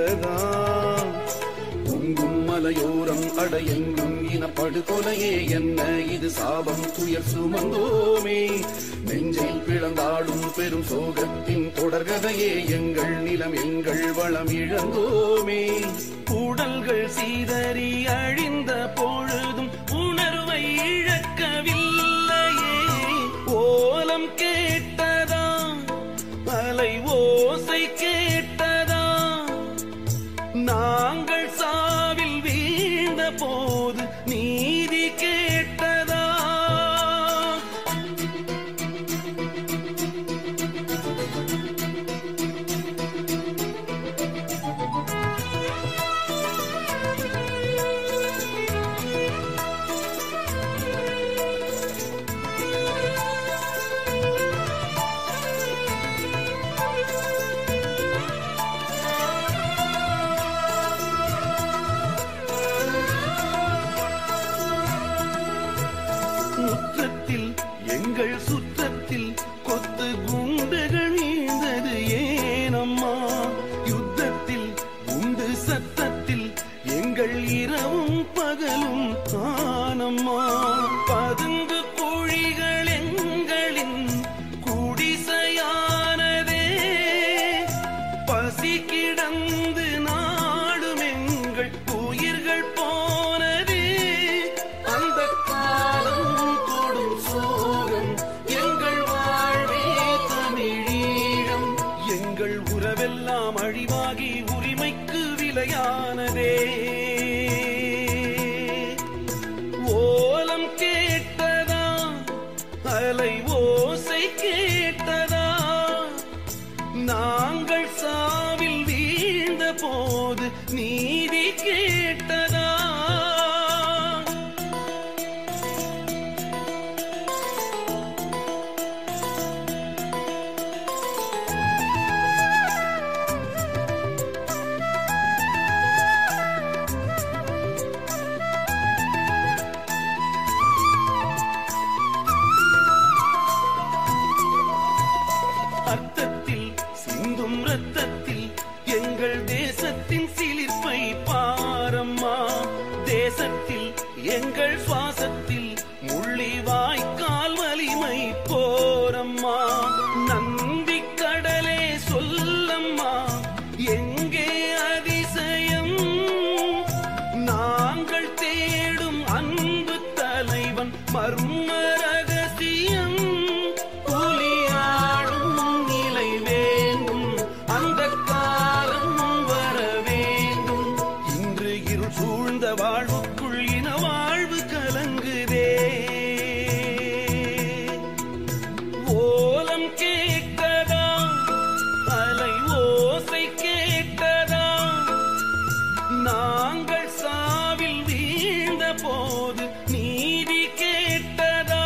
கேட்டதாம் பொங்கும் மலையோரம் அடையெங்கும் இனப்படுகொலையே என்ன இது சாபம் துயர் சுமந்தோமே நெஞ்சை பிளந்தாடும் பெரும் சோகத்தின் தொடர்கதையே எங்கள் நிலம் எங்கள் வளம் இழந்தோமே உடல்கள் சீதறி அழிந்த பொழுதும் உணர்வை இழக்கவில்லையே ஓலம் கேட்டதா அலை ஓசை கேட்டதா நாங்கள் சாவில் வீழ்ந்த போது நீதி கேட்டதா முற்றத்தில் எங்கள் சுற்றத்தில் கொத்து குண்டுகள் நீந்தது ஏனம்மா யுத்தத்தில் குண்டு சத்தத்தில் எங்கள் இரவும் பகலும் ஆனம்மா பதுங்கு குழிகள் எங்களின் குடிசையானதே பசி கிடந்து நாடும் எங்கள் உயிர்கள் போனதே அந்த காலம் கொடும் சோகம் எங்கள் வாழ்வே தமிழீழம் எங்கள் உறவெல்லாம் அழிவாகி உரிமைக்கு விலையானதே ஓலம் கேட்டதா அலை ஓசை கேட்டதா நாங்கள் சாவில் வீழ்ந்த போது நீதி கேட்டதா அர்த்தத்தில் சிந்தும் ரத்தத்தில் எங்கள் தேசத்தின் சிலிர்ப்பை பாரம்மா தேசத்தில் எங்கள் சுவாசத்தில் முள்ளி வாய்க்கால் வலிமை போரம்மா நந்தி கடலே சொல்லம்மா எங்கே அதிசயம் நாங்கள் தேடும் அன்பு தலைவன் மர்ம ரகசியம் புலியாடும் நிலை வேண்டும் அந்த காலம் வர வேண்டும் இன்று இருள் சூழ்ந்த வாழ்வுக்குள் இன வாழ்வு கலங்குதே ஓலம் கேட்கதா அலை ஓசை கேட்கதா நாங்கள் சாவில் வீழ்ந்த போது நீதி கேட்டதா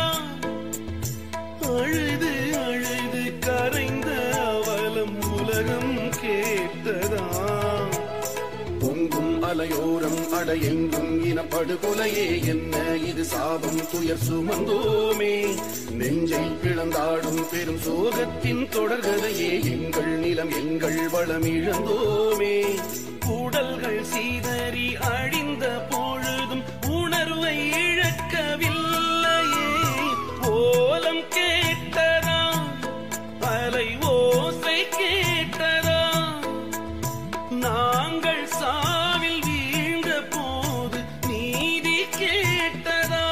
அழுது அழுது கரைந்த அவலம் உலகம் கேட்டதா பொங்கும் அலையோரம் அடையெங்கும் இனப்படுகொலையே என்ன இது சாபம் துயர் சுமந்தோமே நெஞ்சை பிளந்தாடும் பெரும் சோகத்தின் தொடர்கதையே எங்கள் நிலம் எங்கள் வளம் இழந்தோமே உடல்கள் சீதறி அழிந்த பொழுதும் உணர்வை இழக்கவில்லையே ஓலம் கேட்டதா அலை ஓசை கேட்டதா நாங்கள் சாவில் வீழ்ந்த போது நீதி கேட்டதா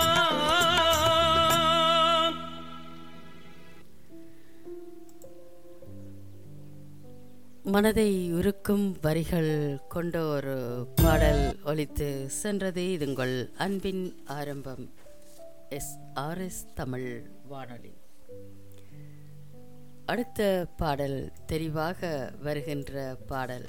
மனதை உருக்கும் வரிகள் கொண்ட ஒரு பாடல் ஒலித்து சென்றது இது உங்கள் அன்பின் ஆரம்பம் எஸ் ஆர் எஸ் தமிழ் வானொலி அடுத்த பாடல் தெரிவாக வருகின்ற பாடல்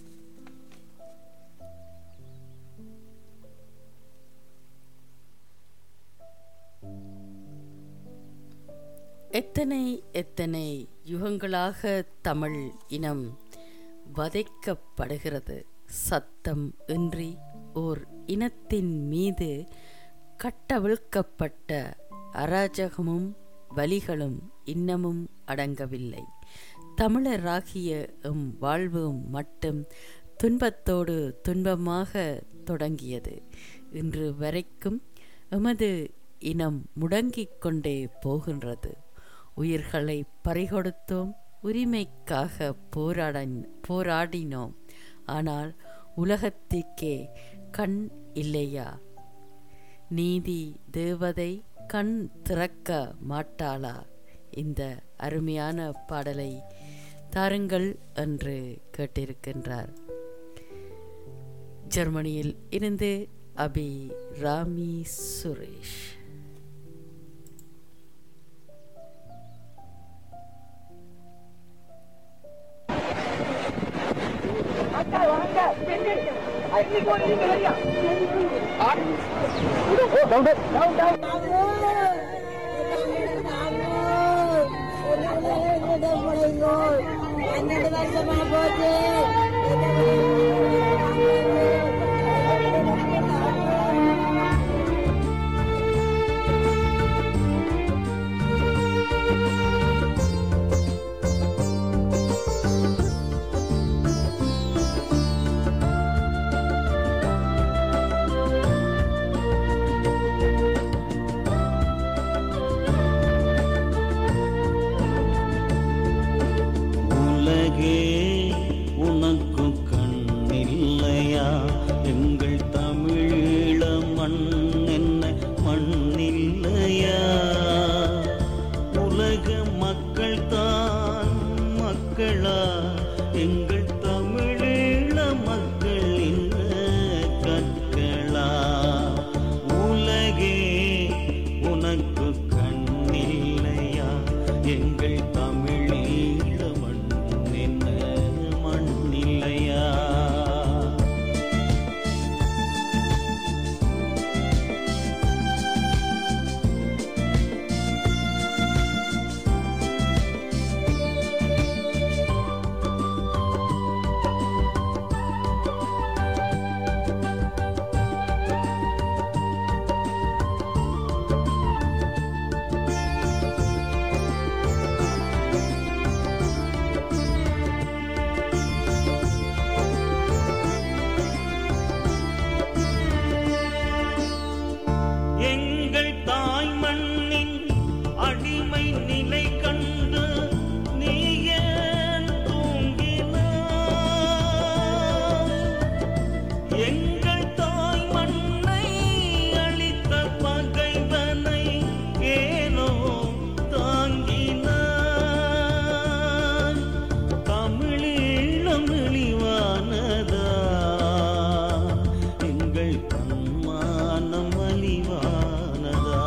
எத்தனை எத்தனை யுகங்களாக தமிழ் இனம் வதைக்கப்படுகிறது சத்தம் இன்றி ஓர் இனத்தின் மீது கட்டவிழ்க்கப்பட்ட அராஜகமும் வலிகளும் இன்னமும் அடங்கவில்லை தமிழராகிய எம் வாழ்வும் மட்டும் துன்பத்தோடு துன்பமாக தொடங்கியது இன்று வரைக்கும் எமது இனம் முடங்கிக் கொண்டே போகின்றது உயிர்களை பறிகொடுத்தோம் உரிமைக்காக போராட போராடினோம் ஆனால் உலகத்திற்கே கண் இல்லையா நீதி தேவதை கண் திறக்க மாட்டாளா இந்த அருமையான பாடலை தாருங்கள் என்று கேட்டிருக்கின்றார் ஜெர்மனியில் இருந்து அபி ராமி சுரேஷ் பன்னெண்டு வருஷமா போச்சு உலகே உனக்கு கண்ணில்லையா எங்கள் தமிழீழ மண் என்ன மண்ணில்லையா உலக மக்கள் தான் மக்களா எங்கள் தமிழீழ மக்கள் என்ன கற்களா உலகே உனக்கு கண்ணில்லையா எங்கள் தமிழீழ மண் என்ன மண்ணில்லையா எங்கள் தாய் மண்ணின் அடிமை நிலை கண்டு நீ ஏன் தூங்கினாய் எங்கள் தாய் மண்ணை அளித்த பகைவனை ஏனோ தாங்கினாய் தமிழீழம் இழிவானதா எங்கள் தன்மானம் அழிவானதா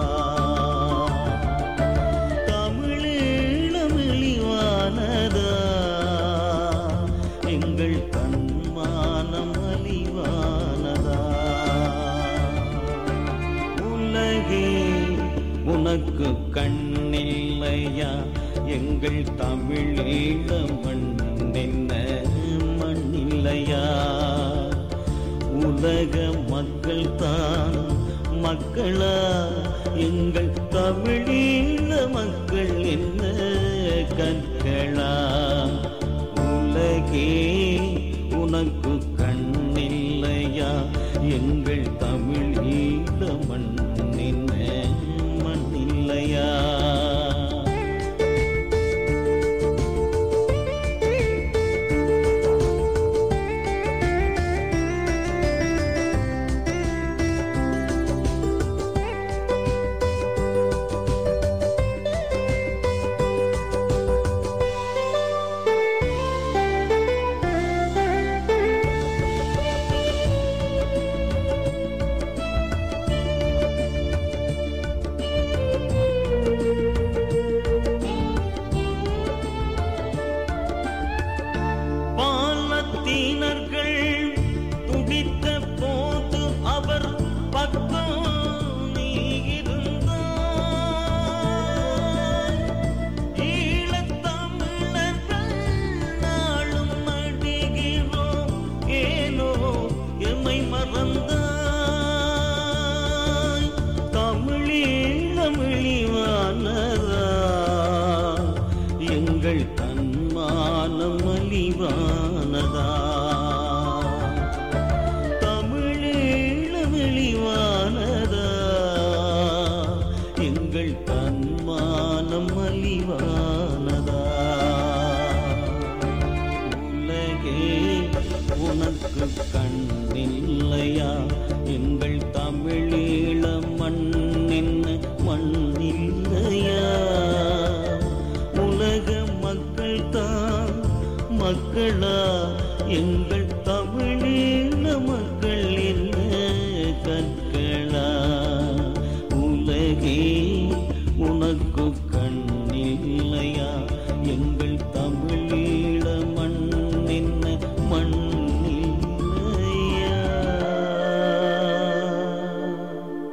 தமிழீழம் இழிவானதா எங்கள் தன்மானம் அழிவானதா உலகே உனக்கு கண்ணில்லையா எங்கள் தமிழீழ மண் என்ன மண்ணில்லையா உலக மக்கள் தான் மக்களா எங்கள் தமிழீழ மக்கள் என்ன கற்களா உலகே உனக்கு கண்ணில்லையா எங்கள் தமிழீழ மண் என்ன மண்ணில்லையா ஆ எங்கள் தமிழீழ மக்கள் என்ன கற்களா உலகே உனக்கு கண்ணில்லையா எங்கள் தமிழீழ மண் என்ன மண்ணில்லையா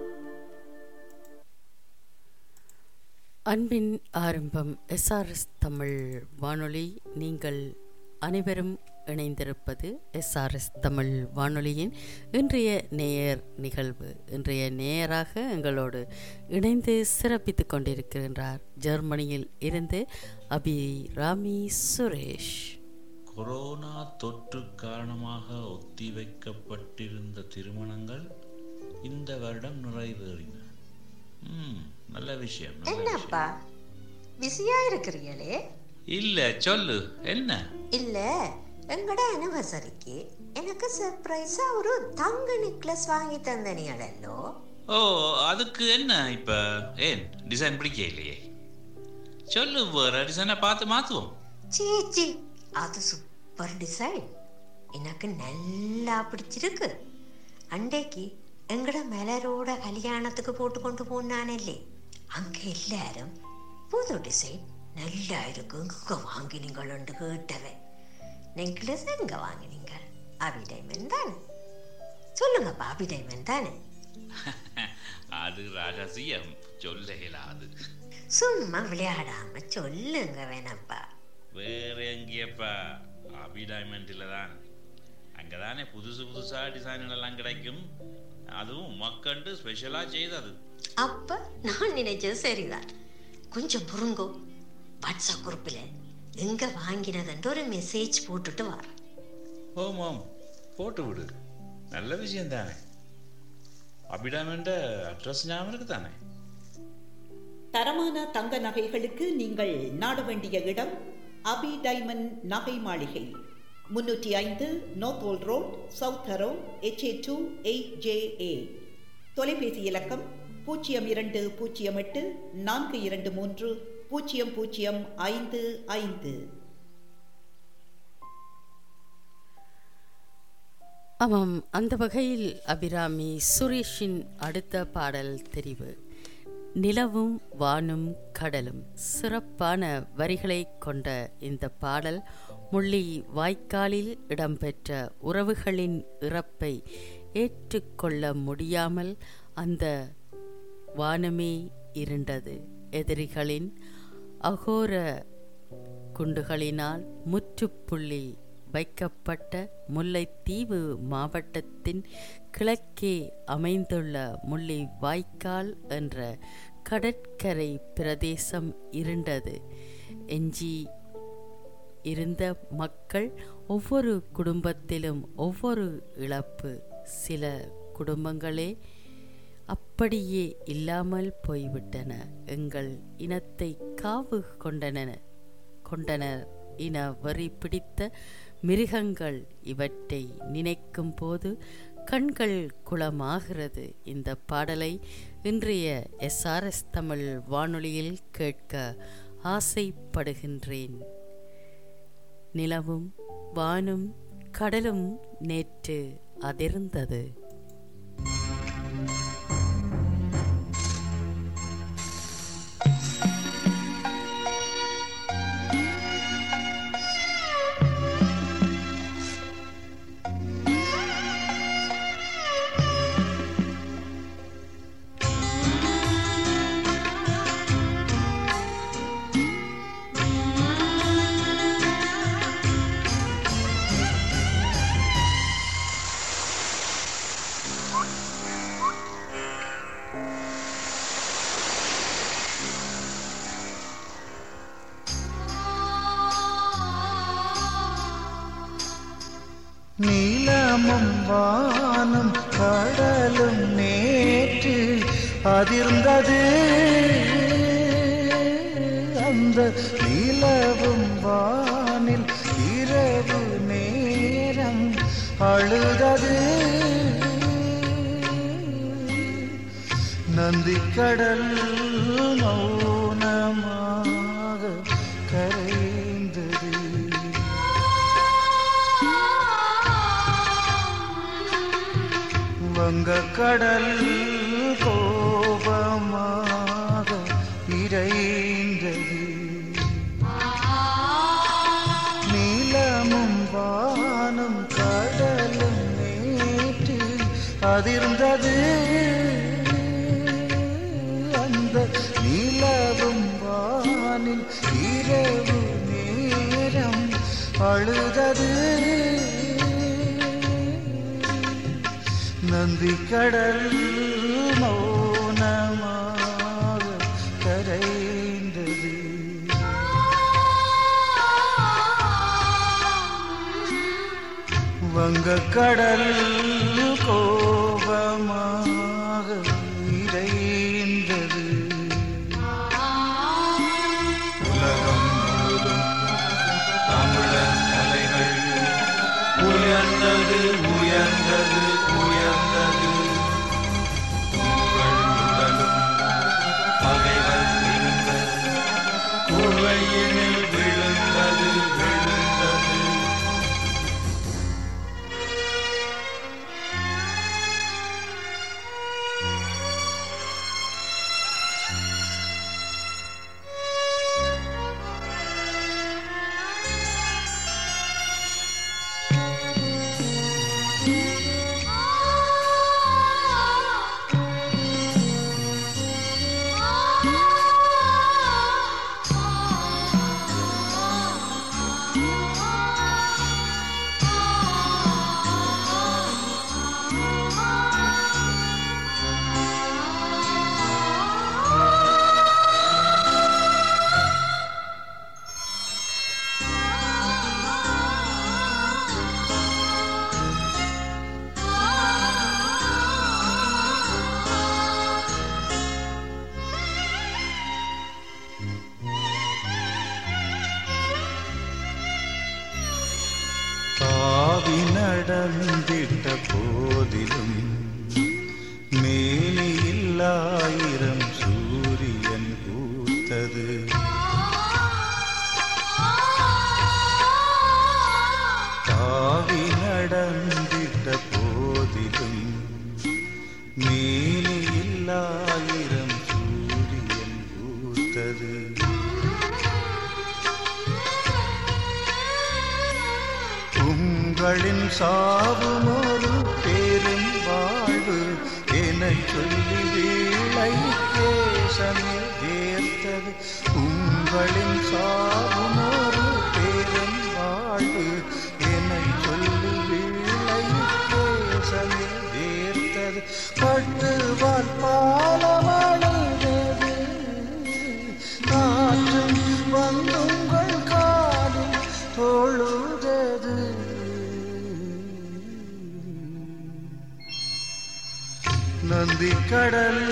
அன்பின் ஆரம்பம் எஸ்ஆர்எஸ் தமிழ் வானொலி நீங்கள் அனைவரும் இணைந்திருப்பது எஸ்ஆர்எஸ் தமிழ் வானொலியின் இன்றைய நேயர் நிகழ்வு இன்றைய நேயராக எங்களோடு இணைந்து சிறப்பித்துக் கொண்டிருக்கின்றார் ஜெர்மனியில் இருந்து அபிராமி சுரேஷ் கொரோனா தொற்று காரணமாக ஒத்திவைக்கப்பட்டிருந்த திருமணங்கள் இந்த வருடம் நிறைவேறின ம், நல்ல விஷயம் நல்ல விஷயம். என்னப்பா பிஸியா இருக்கிறீங்களே இல்ல சொல்லு என்ன இல்ல எங்கட அனிவர்சரிக்கு எனக்கு சர்ப்ரைஸா ஒரு தங்க நெக்லஸ் வாங்கி தந்தனீங்களோ ஓ அதுக்கு என்ன இப்ப ஏன் டிசைன் பிடிக்க இல்லையே சொல்லு வேற டிசைனை பார்த்து மாத்துவோம் சீச்சி அது சூப்பர் டிசைன் எனக்கு நல்லா பிடிச்சிருக்கு அன்றைக்கு எங்கட மலரோட கல்யாணத்துக்கு போட்டு கொண்டு போனானல்லே அங்க எல்லாரும் புது டிசைன் நல்லா இருக்கு எங்க வாங்கினீங்களு கேட்டவன் நெக்லஸ் எங்க வாங்கினீங்க அபிடைமன் தானே சொல்லுங்கப்பா அபிடைமன் தானே அது ரகசியம் சொல்ல இயலாது சும்மா விளையாடாம சொல்லுங்க வேணப்பா வேற எங்கேயப்பா அபி டைமண்டில் தான் அங்கதானே புதுசு புதுசா டிசைன்கள் எல்லாம் கிடைக்கும் அதுவும் மக்கண்டு ஸ்பெஷலா செய்தது அப்ப நான் நினைச்சது சரிதான் கொஞ்சம் பொறுங்கோ வாட்ஸ்அப் குரூப்பில் எங்க வாங்கினதுன்ற ஒரு மெசேஜ் போட்டுட்டு வர ஓம் ஓம் போட்டு விடு நல்ல விஷயம் தானே அபிடாமண்ட அட்ரஸ் ஞாபகம் இருக்கு தானே தரமான தங்க நகைகளுக்கு நீங்கள் நாட வேண்டிய இடம் அபி டைமண்ட் நகை மாளிகை முன்னூற்றி ஐந்து North Old Road South Harrow HA two eight J A தொலைபேசி இலக்கம் பூஜ்ஜியம் இரண்டு பூஜ்ஜியம் எட்டு நான்கு இரண்டு மூன்று பூஜ்ஜியம் பூஜ்ஜியம் ஐந்து ஐந்து ஆமாம் அந்த வகையில் அபிராமி சுரேஷின் அடுத்த பாடல் தெரிவு நிலவும் வானும் கடலும் சிறப்பான வரிகளை கொண்ட இந்த பாடல் முள்ளி வாய்க்காலில் இடம்பெற்ற உறவுகளின் இறப்பை ஏற்றுக்கொள்ள முடியாமல் அந்த வானமே இருண்டது எதிரிகளின் அகோர குண்டுகளினால் முற்றுப்புள்ளி வைக்கப்பட்ட முல்லைத்தீவு மாவட்டத்தின் கிழக்கே அமைந்துள்ள முல்லை வாய்க்கால் என்ற கடற்கரை பிரதேசம் இருண்டது எஞ்சி இருந்த மக்கள் ஒவ்வொரு குடும்பத்திலும் ஒவ்வொரு இழப்பு சில குடும்பங்களே அப்படியே இல்லாமல் போய்விட்டன எங்கள் இனத்தை காவு கொண்டன கொண்டனர் இன வரி பிடித்த மிருகங்கள் இவற்றை நினைக்கும் போது கண்கள் குளமாகிறது இந்த பாடலை இன்றைய எஸ்ஆர்எஸ் தமிழ் வானொலியில் கேட்க ஆசைப்படுகின்றேன் நிலவும் வானும் கடலும் நேற்று அதிர்ந்தது நீலமும் வானும் கடலும் நேற்று அதிர்ந்தது அந்த நிலவும் வானில் இரவு நேரம் அழுதது நந்திக்கடல் மௌனமாக கரைந்தது வங்கக்கடல் கோபமாக இறைந்தது நீலமும் வானம் கடலும் நேற்று அதிர்ந்தது அந்த நிலவும் வானில் இரவு நேரம் அழுதது நந்தி கடல் மௌனமாக கரைந்தது வங்கக்கடல் கோபமாக இறைந்தது உலகம் முழுதும் தமிழர் கலைகள் உயர்ந்தது உயர்ந்தது உயர்ந்தது உங்கள் உடலும் பகைவர் இருந்த குவையினில் விழுந்தது விழுந்தது தாவி நடந்திட்ட போதிலும் மேனியில் ஆயிரம் சூரியன் பூத்தது தாவி நடந்திட்ட போதிலும் மேனியில் ஆயிரம் சூரியன் பூத்தது உங்களின் சாவும் ஒரு பெரும் வாழ்வு என சொல்லி வீழை கேசமில் தேர்த்தது உங்களின் சாவும் ஒரு பெரும் வாழ்வு என சொல்லி வீழை கேசமில் தேர்த்தது பட்டுவால் பாலமடைந்தது காற்றும் வந்துங்கள் காலில் தொழுதது நந்தி கடல்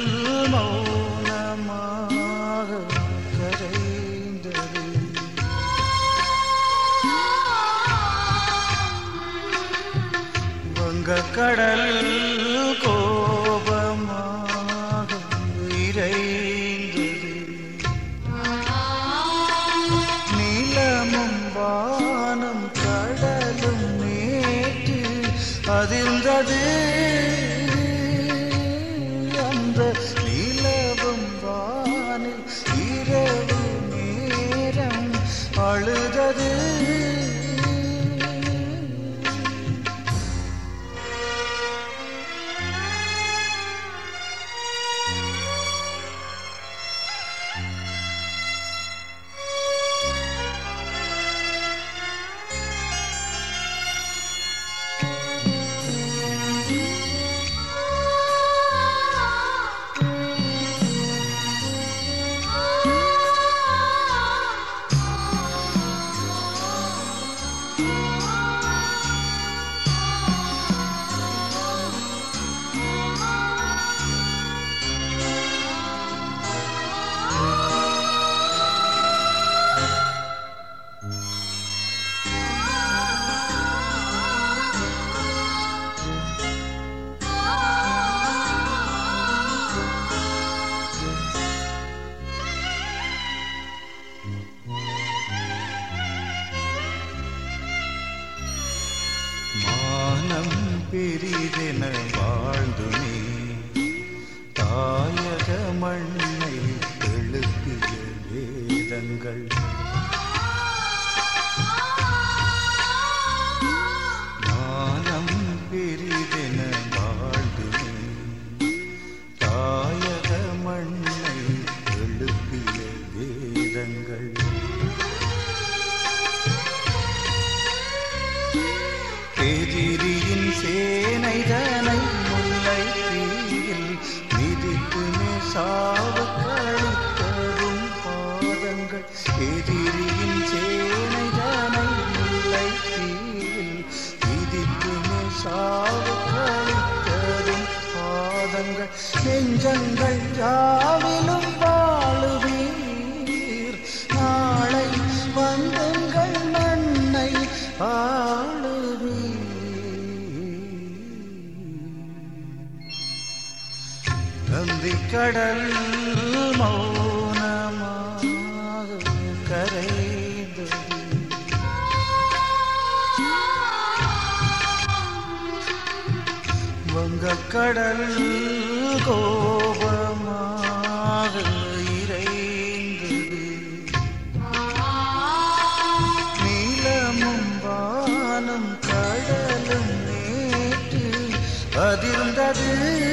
மௌனமாக கரைந்தது வங்கக்கடல் கோபமாக இறைந்தது நீலமும் வானம் கடலும் நேற்று அதிர்ந்தது அந்த நிலவும் வானில் இரவு நேரம் அழுதது மானம் பெரிதென வாழ்ந்துமே தாயக மண்ணை எழுப்பிய வேதங்கள் மானம் பெரிதென வாழ்ந்துமே தாயக மண்ணை எழுப்பிய வேதங்கள் எதிரியின் சேனைதனை முல்லை தீயில் மிதித்துமே சாவு கழித்தரும் பாதங்கள் எதிரியின் சேனைதனை முல்லை தீயில் மிதித்துமே சாவு கழித்தரும் பாதங்கள் நெஞ்சங்கள் யாவிலும் வாழுவீர் நாளை வந்துங்கள் மண்ணை ஆளுவீர் நந்தி கடல் மௌனமாக கரைந்தது வங்கக்கடல் கோபமாக இறைந்தது நீலமும் வானம் கடலும் நேற்று அதிர்ந்தது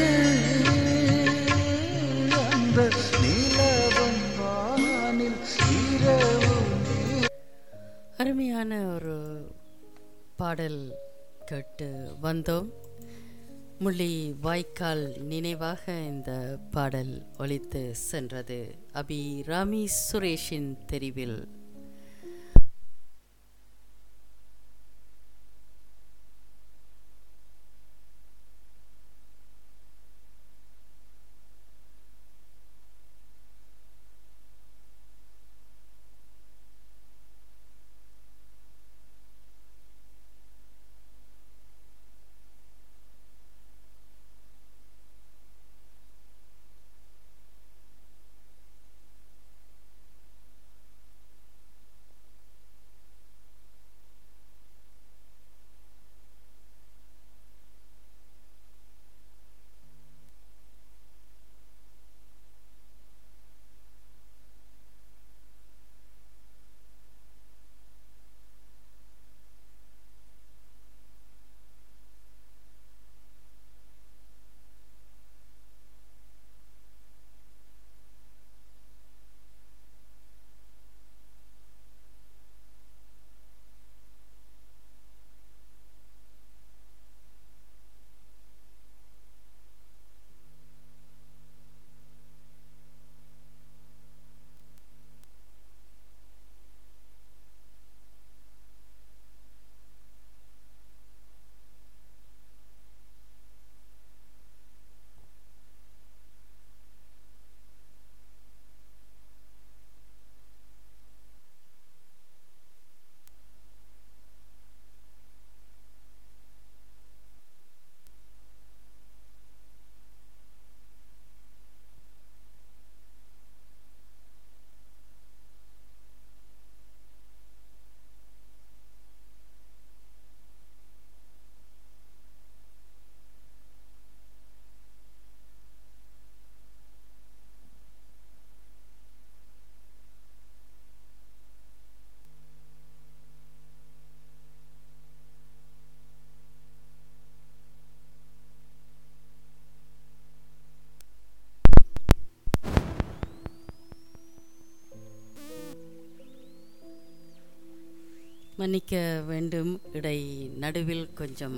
அந்த நீலவும் வானில் இரவு அருமையான ஒரு பாடல் கேட்டு வந்தோம் முள்ளி வாய்க்கால் நினைவாக இந்த பாடல் ஒலித்து சென்றது அபி ராமி சுரேஷின் தெரிவில் மன்னிக்க வேண்டும் இடை நடுவில் கொஞ்சம்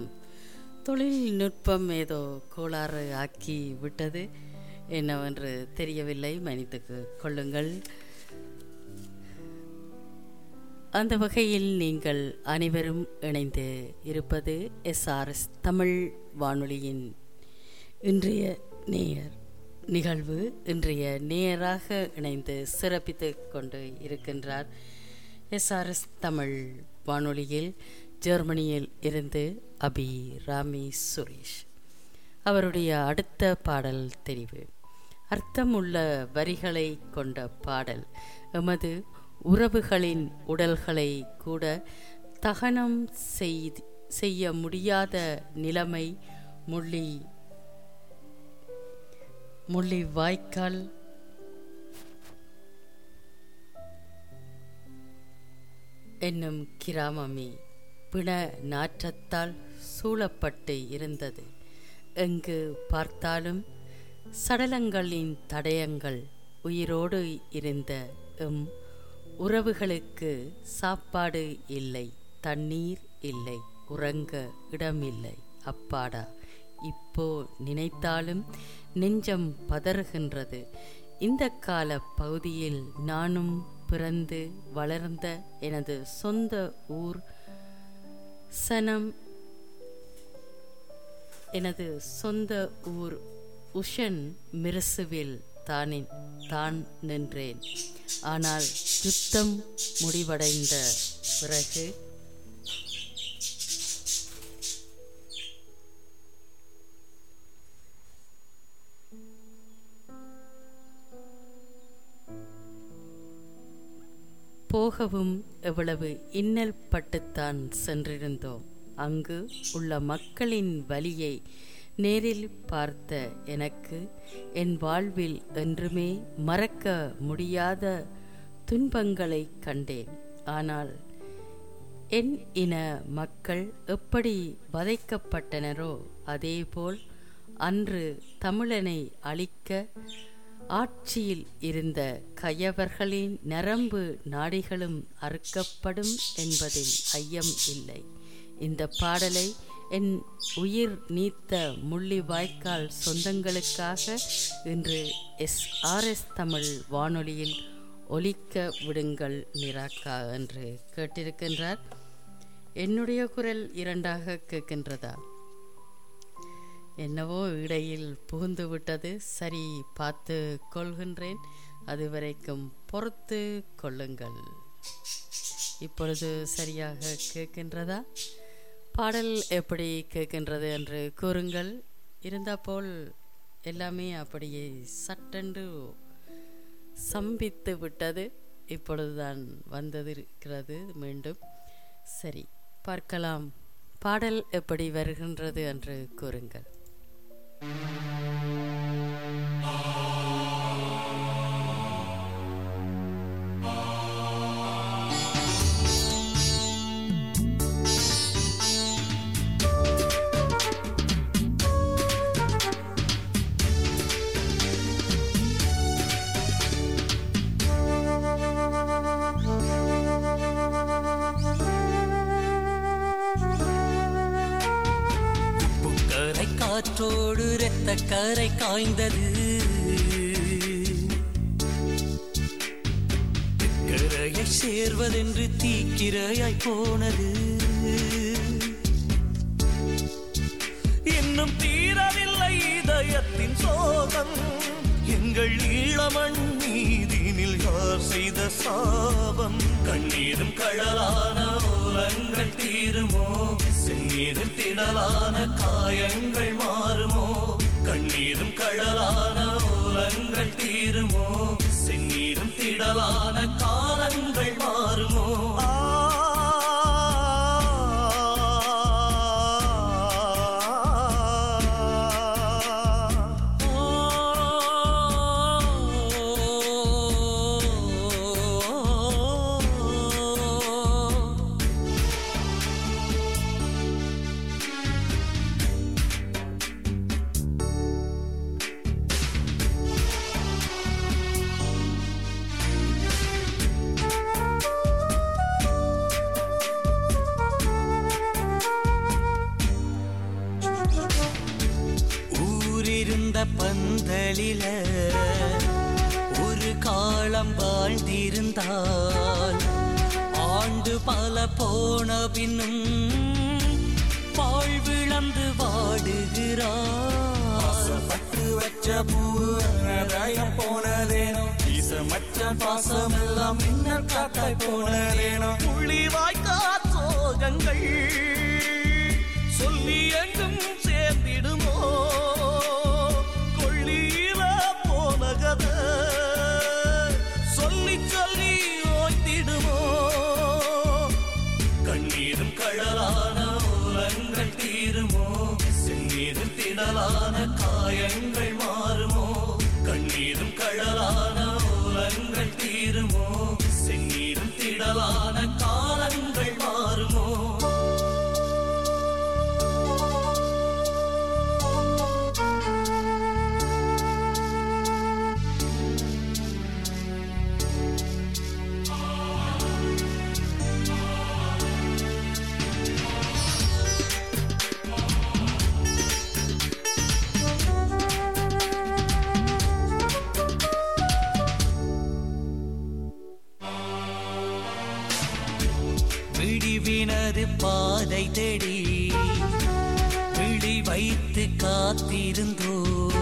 தொழில்நுட்பம் ஏதோ கோளாறு ஆக்கி விட்டது என்னவென்று தெரியவில்லை மன்னித்துக்கு கொள்ளுங்கள் அந்த வகையில் நீங்கள் அனைவரும் இணைந்து இருப்பது எஸ்ஆர்எஸ் தமிழ் வானொலியின் இன்றைய நேயர் நிகழ்வு இன்றைய நேயராக இணைந்து சிறப்பித்து கொண்டு இருக்கின்றார் எஸ்ஆர்எஸ் தமிழ் வானொலியில் ஜெர்மனியில் இருந்து அபி ராமி சுரேஷ் அவருடைய அடுத்த பாடல் தெரிவு அர்த்தமுள்ள வரிகளை கொண்ட பாடல் எமது உறவுகளின் உடல்களை கூட தகனம் செய்து செய்ய முடியாத நிலைமை முள்ளி முள்ளி வாய்க்கால் என்னும் கிராமமே பிண நாற்றத்தால் சூழப்பட்டு இருந்தது எங்கு பார்த்தாலும் சடலங்களின் தடயங்கள் உயிரோடு இருந்த எம் உறவுகளுக்கு சாப்பாடு இல்லை தண்ணீர் இல்லை உறங்க இடமில்லை அப்பாடா இப்போ நினைத்தாலும் நெஞ்சம் பதறுகின்றது இந்த கால பகுதியில் நானும் பிறந்து வளர்ந்த எனது சொந்த ஊர் சனம் எனது சொந்த ஊர் உஷன் மிருசுவில் தானின் தான் நின்றேன் ஆனால் யுத்தம் முடிவடைந்த பிறகு போகவும் எவ்வளவு இன்னல் பட்டுத்தான் சென்றிருந்தோம் அங்கு உள்ள மக்களின் வலியை நேரில் பார்த்த எனக்கு என் வாழ்வில் என்றுமே மறக்க முடியாத துன்பங்களை கண்டேன் ஆனால் என் இன மக்கள் எப்படி வதைக்கப்பட்டனரோ அதேபோல் அன்று தமிழனை அழிக்க ஆட்சியில் இருந்த கயவர்களின் நரம்பு நாடிகளும் அறுக்கப்படும் என்பதில் ஐயம் இல்லை இந்த பாடலை என் உயிர் நீத்த முள்ளி வாய்க்கால் சொந்தங்களுக்காக இன்று எஸ் ஆர் எஸ் தமிழ் வானொலியில் ஒலிக்க விடுங்கள் நிராக்கா என்று கேட்டிருக்கின்றார் என்னுடைய குரல் இரண்டாக கேட்கின்றதா என்னவோ இடையில் புகுந்து விட்டது சரி பார்த்து கொள்கின்றேன் அதுவரைக்கும் பொறுத்து கொள்ளுங்கள் இப்பொழுது சரியாக கேட்கின்றதா பாடல் எப்படி கேட்கின்றது என்று கூறுங்கள் இருந்தாப்போல் எல்லாமே அப்படியே சட்டென்று சம்பித்து விட்டது இப்பொழுதுதான் வந்தது இருக்கிறது மீண்டும் சரி பார்க்கலாம் பாடல் எப்படி வருகின்றது என்று கூறுங்கள் கரை காற்றோடு இரத்த கரை காய்ந்தது கரையை சேர்வதென்று தீக்கிரையாய் போனது இன்னும் தீரவில்லை இதயத்தின் சோகம் எங்கள் ஈழமண் நீதினில் யார் செய்த சாபம் கண்ணீரும் கடலான ஓலங்கள் தீருமோ செந்நீரில் திடலான காயங்கள் மாறுமோ கண்ணீரும் கடலான ஓலங்கள் தீருமோ செந்நீரும் திடலான காலங்கள் மாறுமோ ஊரிருந்த பந்தலில ஒரு காலம் வாழ்ந்திருந்தால் ஆண்டு பல போன பின்னும் வாழ்விழந்து வாடுகிறார் பட்டு வச்ச பூவு அதயம் போனதேனோ ஈசமற்ற பாசம் எல்லாம் மின்னல் காத்தாய் போனதேனோ புள்ளி வாய்க்கா சோகங்கள் சொல்லி எங்கும் சேர்ந்திடுமோ கொள்ளியில போன கதை சொல்லி சொல்லி ஓய்ந்திடுமோ கண்ணீரும் கடலான திடலான காயங்கள் மாறுமோ கண்ணீரும் கடலான ஓலங்கள் தீருமோ செந்நீரும் திடலான காலங்கள் மாறுமோ விடிவினது பாதை தேடி விழி வைத்து காத்திருந்தோ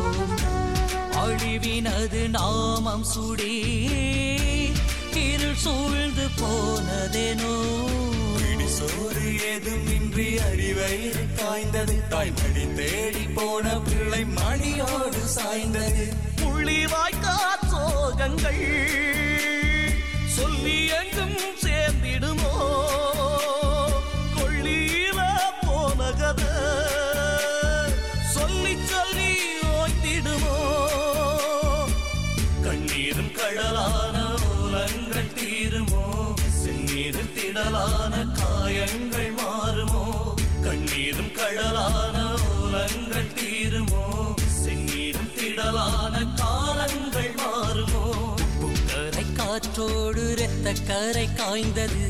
அழிவினது நாமம் சுடி இருள் சூழ்ந்து போனதேனோ சோறு ஏதும் இன்றி அறிவயிறு காய்ந்தது தாய்மடி தேடி போன பிள்ளை மணியோடு சாய்ந்தது புள்ளி வாய்க்கா சோகங்கள் சொல்லி எங்கும் சேர்ந்திடுமோ கொள்ளியில போன கதை சொல்லி சொல்லி ஓய்ந்திடுமோ கண்ணீரும் கடலான ஓலங்கள் தீருமோ செந்நீரும் திடலான காயங்கள் மாறுமோ கண்ணீரும் கடலான ஓலங்கள் தீருமோ செந்நீரும் திடலான காலங்கள் மாறுமோ கரை காற்றோடு இரத்த கரை காய்ந்தது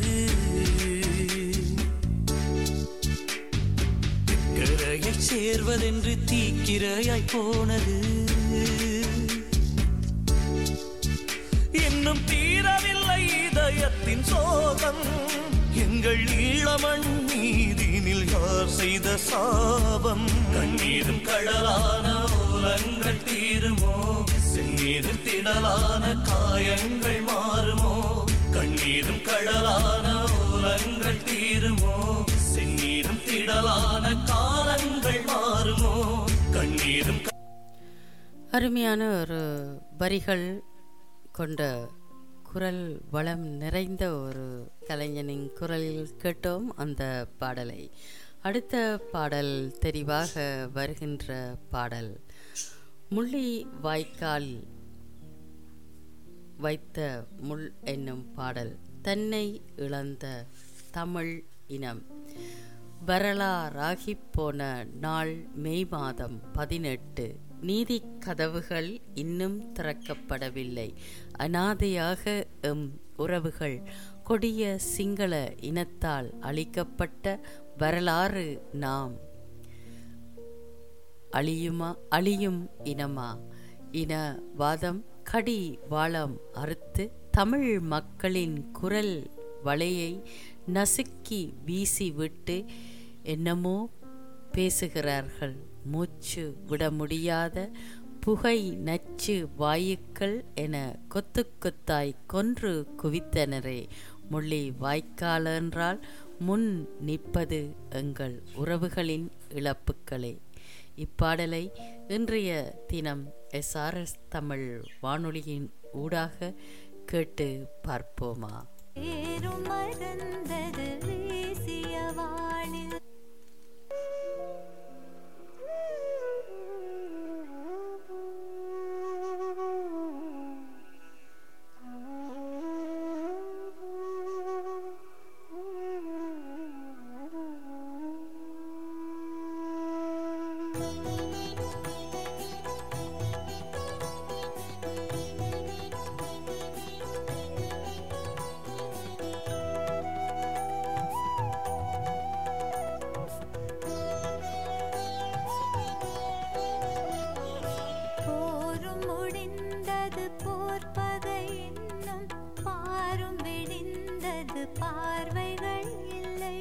கரையை சேர்வதென்று தீக்கிரையாய் போனது இன்னும் தீரவில்லை இதயத்தின் சோகம் எங்கள் ஈழமண் நீதினில் யார் செய்த சாபம் கண்ணீரும் கடலான ஓலங்கள் தீருமோ செந்நீரும் திடலான காயங்கள் மாறுமோ கண்ணீரும் கடலான ஓலங்கள் தீருமோ செந்நீரும் திடலான காலங்கள் மாறுமோ கண்ணீரும் அருமையான ஒரு வரிகள் கொண்ட குரல் வளம் நிறைந்த ஒரு கலைஞனின் குரலில் கேட்டோம் அந்த பாடலை அடுத்த பாடல் தெரிவாக வருகின்ற பாடல் முள்ளி வாய்க்கால் வைத்த முள் என்னும் பாடல் தன்னை இழந்த தமிழ் இனம் வரலாறாகிப் போன நாள் மே மாதம் பதினெட்டு நீதி கதவுகள் இன்னும் திறக்கப்படவில்லை அனாதையாக எம் உறவுகள் கொடிய சிங்கள இனத்தால் அளிக்கப்பட்ட வரலாறு நாம் அழியுமா அழியும் இனமா இனவாதம் கடி வாளம் அறுத்து தமிழ் மக்களின் குரல் வலையை நசுக்கி வீசிவிட்டு என்னமோ பேசுகிறார்கள் மூச்சு விட முடியாத புகை நச்சு வாயுக்கள் என கொத்து கொத்தாய் கொன்று குவித்தனரே முள்ளி வாய்க்கால் என்றால் முன் நிற்பது எங்கள் உறவுகளின் இழப்புக்களே இப்பாடலை இன்றைய தினம் எஸ்ஆர்எஸ் தமிழ் வானொலியின் ஊடாக கேட்டு பார்ப்போமா பேரும் மறந்தது வீசிய வானில் போரும் முடிந்தது போர்ப்பகை இன்னும் பாரும் விடிந்தது பார்வைகள் இல்லை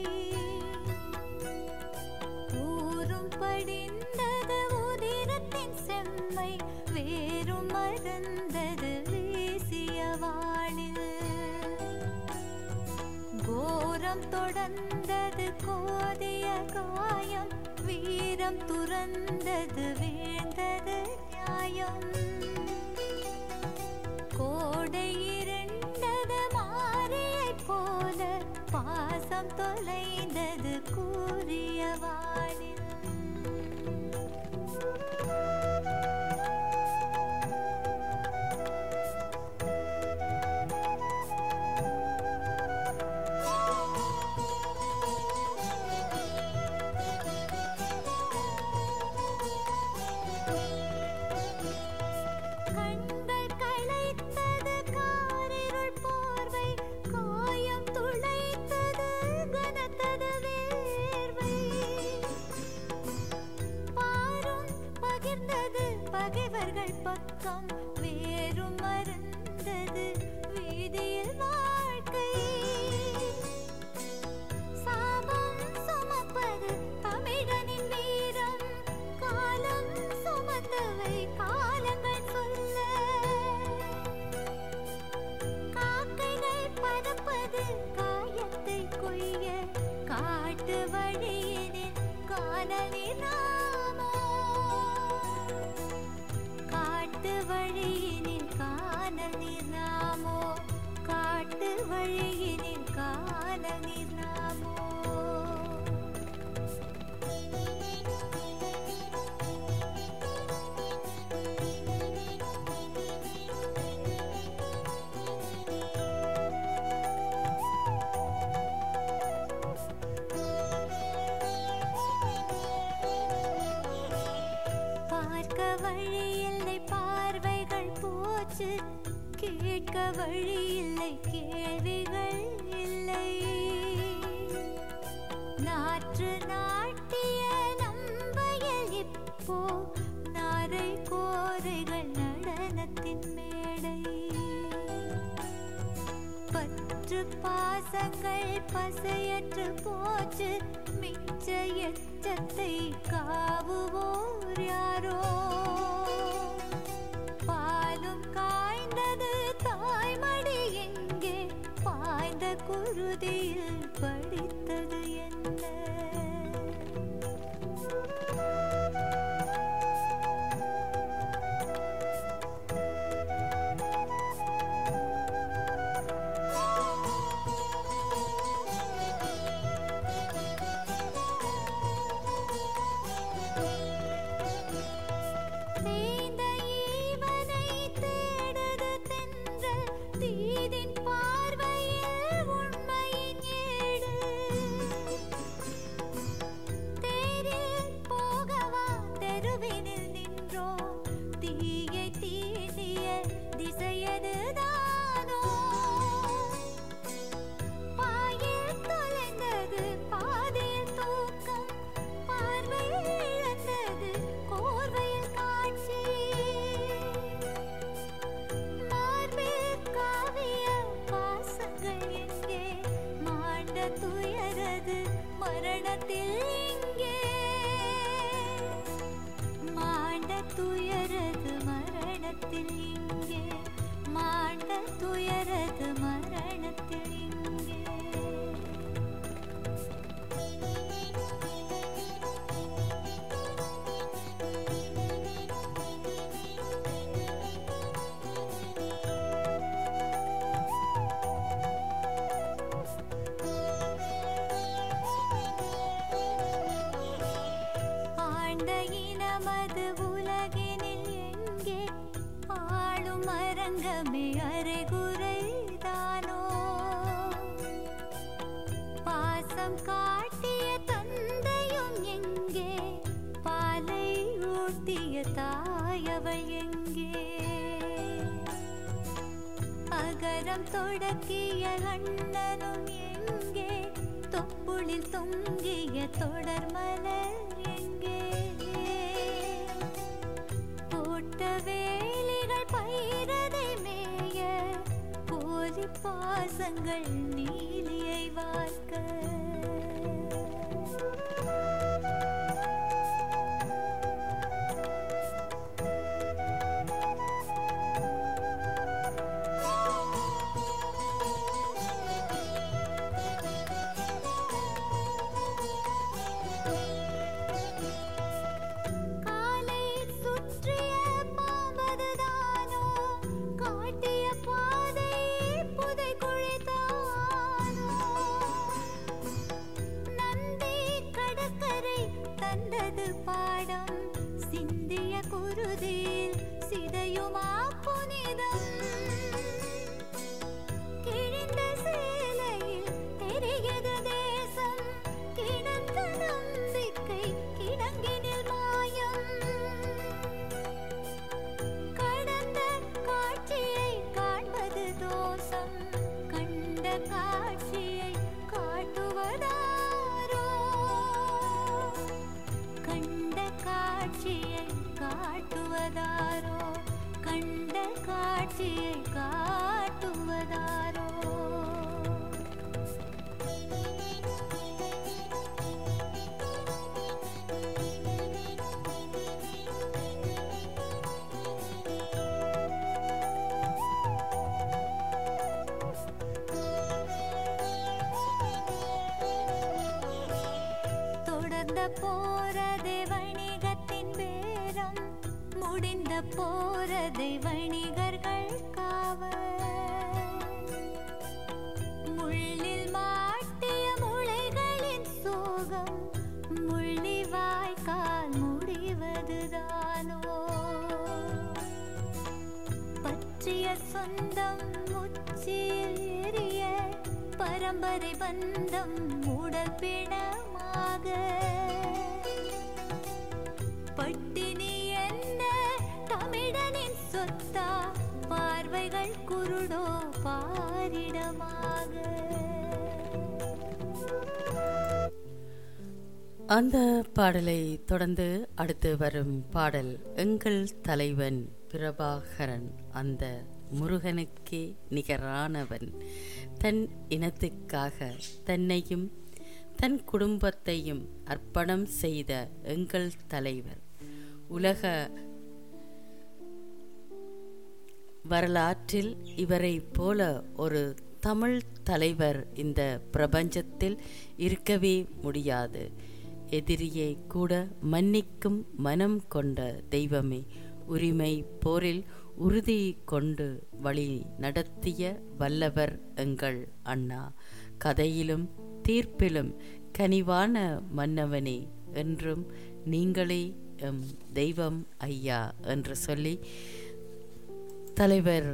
ஊரும் படிந்தது உதிரத்தின் செம்மை வேறும் மறந்தது வீசிய வானில் கோரம் தொடர்ந்தது கோதிய காயம் வீரம் துறந்தது வீழ்ந்தது நியாயம் கோடை இருண்டது மாறியைப் போல பாசம் தொலைந்தது கூறிய வானில் சாய்ந்தது பகைவர்கள் பக்கம் வேறும் மறந்தது வீதியில் வாழ்க்கை சாபம் சுமப்பது தமிழனின் வீரம் காலம் சுமந்தவை காலங்கள் சொல்ல காக்கைகள் பறப்பது காயத்தை கொய்ய காட்டு வழியினில் காணலி நாமோ காட்டு வழியினில் காணலி நாமோ காட்டு வழியினில் காணலி நாமோ பார்க்க வழி இல்லை பார்வைகள் போச்சு கேட்க வழி இல்லை கேள்விகள் இல்லை நாற்று நாட்டிய நம்பையில் இப்போ நாரை கோரைகள் நடனத்தின் மேடை பற்று பாசங்கள் பசையற்று போச்சு மிச்ச எச்சத்தை காவுவோர் யாரோ பாலும் காய்ந்தது தாய்மடி எங்கே பாய்ந்த குருதியில் படித்தது என்ன தேய்ந்த ஈவனை தேடுது தென்றல் தீதின் பார்வையில் உண்மையின் ஏடு தேரில் போகவா தெருவினில் நின்றோம் தீயை தீண்டிய திசையதுதானோ பாயில் தொலைந்தது பாதையில் தூக்கம் பார்வை இழந்தது கோர்வையில் காட்சி மார்பில் காவிய பாசங்கள் எங்கே மாண்ட துயரது மரணத்தில் இங்கே மாண்ட துயரது மரணத்தில் இங்கே மாண்ட துயரது மரணத்தில் இங்கே ஆண்ட இனமது உலகினில் எங்கே ஆளும் அரங்கமே அரைகுறைதானோ பாசம் காட்டிய தந்தையும் எங்கே பாலை ஊட்டிய தாயவள் எங்கே அகரம் தொடக்கிய அண்ணனும் எங்கே தொப்புளில் தொங்கிய தொடர் மலர் எங்கே போட்ட வேலிகள் பயிரதை மேய போலி பாசங்கள் நீலியை வார்க்க காலை சுற்றிய பாம்பதுதானோ காட்டிய பாதை புதை குழிதானோ நந்தி கடற்கரை தந்தது பாடம் சிந்திய குருதியில் சிதையுமா புனிதம் கிழிந்த சேலையில் தெரிகிறது தேசம் கிடந்த நம்பிக்கை கிடங்கினில் மாயம் கடந்த காட்சியை காண்பது தோஷம் கண்ட காட்சியை காட்டுவதாரோ கண்ட காட்சியை காட்டுவதாரோ கண்ட காட்சியை காட்டுவதாரோ தொடர்ந்த போரது வணிகத்தின் பேரம் முடிந்த போரது வணிகர்கள் காவல் முள்ளில் மாட்டிய முளைகளின் சோகம் முள்ளி வாய்க்கால் முடிவதுதானோ பற்றிய சொந்தம் உச்சியில் எரிய பரம்பரை பந்தம் உடல் பிணமாக பட்டினி என்ன தமிழனின் சொத்தா பார்வைகள் குருடோ பாரிடமாக அந்த பாடலை தொடர்ந்து அடுத்து வரும் பாடல் எங்கள் தலைவன் பிரபாகரன் அந்த முருகனுக்கே நிகரானவன் தன் இனத்துக்காக தன்னையும் தன் குடும்பத்தையும் அர்ப்பணம் செய்த எங்கள் தலைவர் உலக வரலாற்றில் இவரை போல ஒரு தமிழ் தலைவர் இந்த பிரபஞ்சத்தில் இருக்கவே முடியாது எதிரியை கூட மன்னிக்கும் மனம் கொண்ட தெய்வமே உரிமை போரில் உறுதி கொண்டு வழி நடத்திய வல்லவர் எங்கள் அண்ணா கதையிலும் தீர்ப்பிலும் கனிவான மன்னவனே என்றும் நீங்களே எம் தெய்வம் ஐயா என்று சொல்லி தலைவர்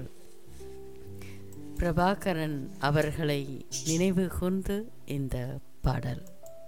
பிரபாகரன் அவர்களை நினைவு கூர்ந்து இந்த பாடல்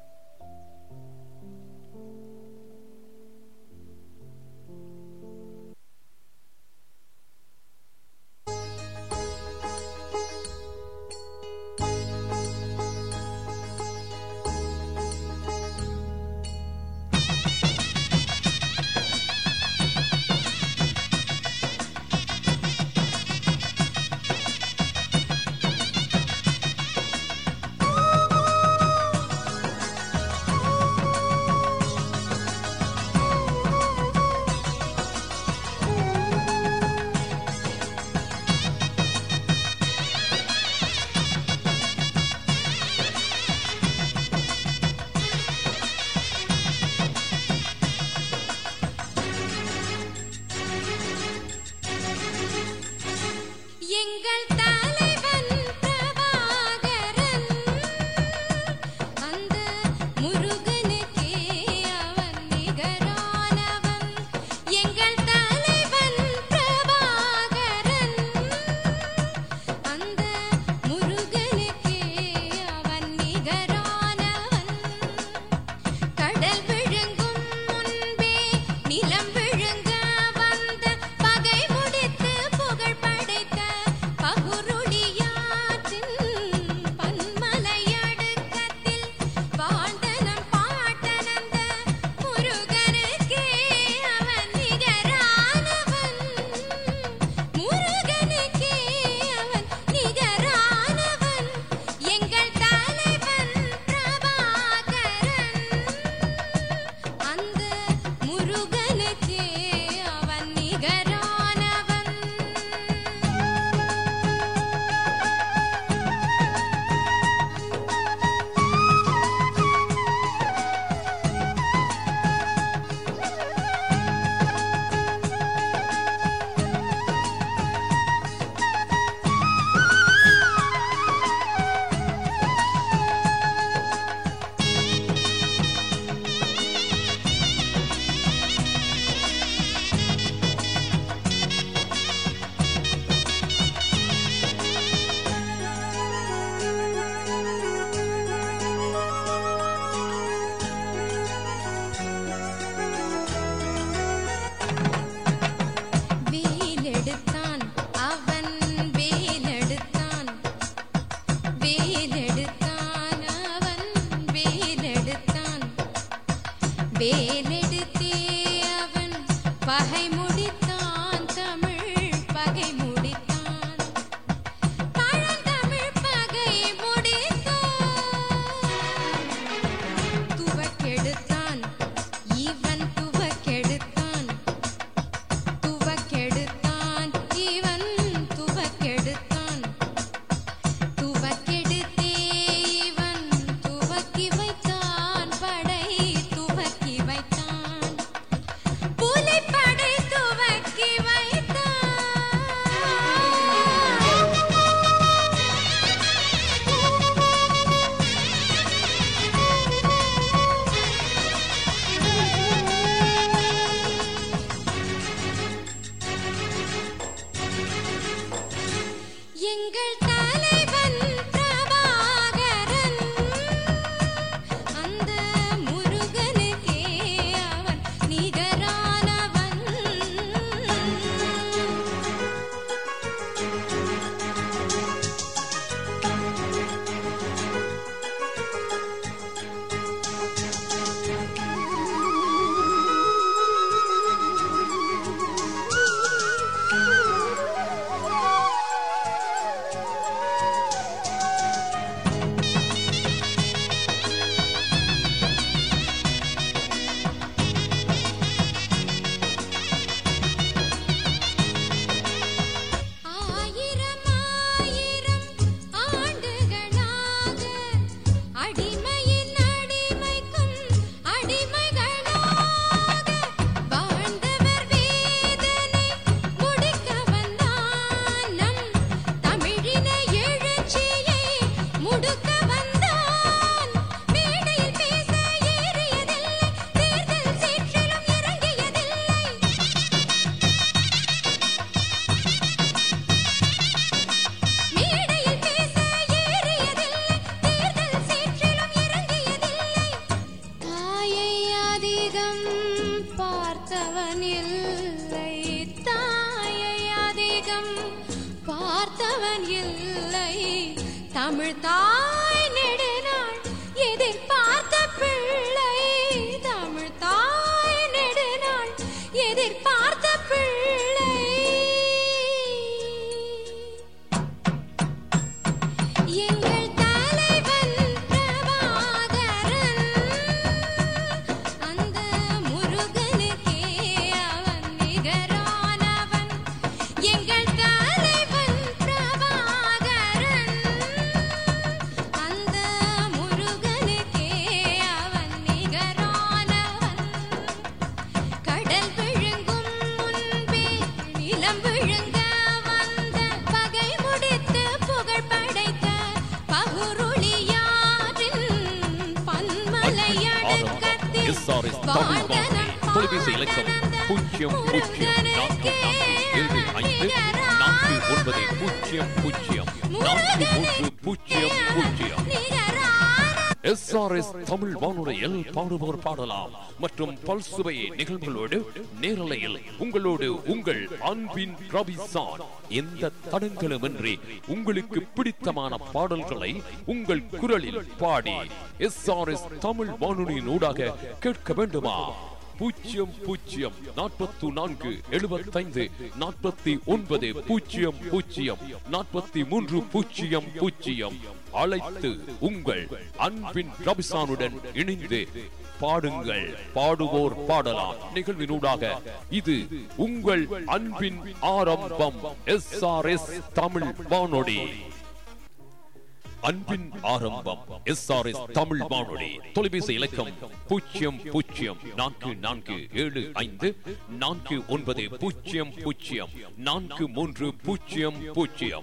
எங்கள் தலைவன் பிரபாகரன் அந்த முருகனுக்கே அவன் நிகரானவன் எங்கள் தலைவன் பிரபாகரன் அந்த முருகனுக்கே அவன் நிகரானவன் கடல் விழுங்கும் முன்பே நிலம் விழுங்க வந்த பகை முடித்து புகழ் படைத்த பகுருளியாற்றின் பன்மலையடுக்கத்தில் வாழ்ந்த நம் பாட்டனந்த முருகனுக்கே அவன் நிகரானவன் முருகனுக்கே அவன் நிகரானவன் எங்கள் தலைவன் பிரபாகரன் அந்த முருகனுக்கே அவன் நிகரானவன் பகை முடித்தான் தமிழ் பகை முடித்தான் பழந்தமிழ் பகை முடித்தான் துவக்கெடுத்தான் இவன் துவக்கெடுத்தான் துவக்கெடுத்தான் இவன் துவக்கெடுத்தான் துவக்கெடுத்தே இவன் துவக்கி வைத்தான் படை துவக்கி வைத்தான் புலிப்படை துவக்கி எங்கள் தலைவன் பிரபாகரன் அந்த முருகனுக்கே அவன் நிகரானவன் ஆயிரம் ஆயிரம் ஆண்டுகளாக அடிமையின் அடிமைக்கும் அடிமைகளாக வாழ்ந்தவர் வேதனை முடிக்க வந்தான் நம் தமிழினை எழுச்சியை முடுக்க வந்தான் மேடையில் பேச ஏறியதில்லை தேர்தல் சீற்றிலும் இறங்கியதில்லை மேடையில் பேச ஏறியதில்லை தேர்தல் சீற்றிலும் இறங்கியதில்லை தாயை அதிகம் பார்த்தவன் இல்லை தாயை அதிகம் பார்த்தவன் இல்லை தமிழ் தாய் நெடுநாள் எதிர்பார்த்த பிள்ளை தமிழ் தாய் நெடுநாள் எதிர்பார்த்த பிள்ளை எங்கள் தலைவன் பிரபாகரன் அந்த முருகனுக்கே அவன் நிகரானவன் எங்கள் தலைவன் பிரபாகரன் அந்த முருகனுக்கே அவன் நிகரானவன் கடல் விழுங்கும் முன்பே நிலம் விழுங்க வந்த பகை முடித்து புகழ் படைத்த பகுருளியாரின் பன்மலை அடக்கத்தில் எஸ்ஆர்எஸ் தமிழ் வானொலி தொலைபேசி இலக்கம் பூஜ்ஜியம் பூஜ்ஜியம் நான்கு நான்கு ஏழு ஐந்து நான்கு ஒன்பது பூஜ்ஜியம் பூஜ்ஜியம் நான்கு மூன்று பூஜ்ஜியம் பூஜ்ஜியம் எஸ்ஆர்எஸ் தமிழ் வானொலியில் பாடுவோர் பாடலாம் மற்றும் பல்சுவை நிகழ்வுகளோடு நேரலையில் உங்களோடு உங்கள் அன்பின் ரபிசான் எந்த தடங்களுமின்றி உங்களுக்கு பிடித்தமான பாடல்களை உங்கள் குரலில் பாடி எஸ்ஆர்எஸ் தமிழ் வானொலியின் ஊடாக கேட்க வேண்டுமா பூஜ்ஜியம் பூஜ்ஜியம் நாற்பத்து நான்கு எழுபத்தைந்து நாற்பத்தி ஒன்பது பூஜ்ஜியம் பூஜ்ஜியம் நாற்பத்தி மூன்று பூஜ்ஜியம் பூஜ்ஜியம் அழைத்து உங்கள் அன்பின் ரபிசானுடன் இணைந்து பாடுங்கள் பாடுவோர் பாடலாம் நிகழ்வினூடாக இது உங்கள் அன்பின் ஆரம்பம் எஸ் ஆர் எஸ் தமிழ் வானொலி அன்பின் ஆரம்பம் எஸ் ஆர் எஸ் தமிழ் வானொலி தொலைபேசி இலக்கம் பூஜ்ஜியம் பூஜ்ஜியம் நான்கு நான்கு ஏழு ஐந்து நான்கு ஒன்பது பூஜ்ஜியம் பூஜ்ஜியம் நான்கு மூன்று பூஜ்ஜியம் பூஜ்ஜியம்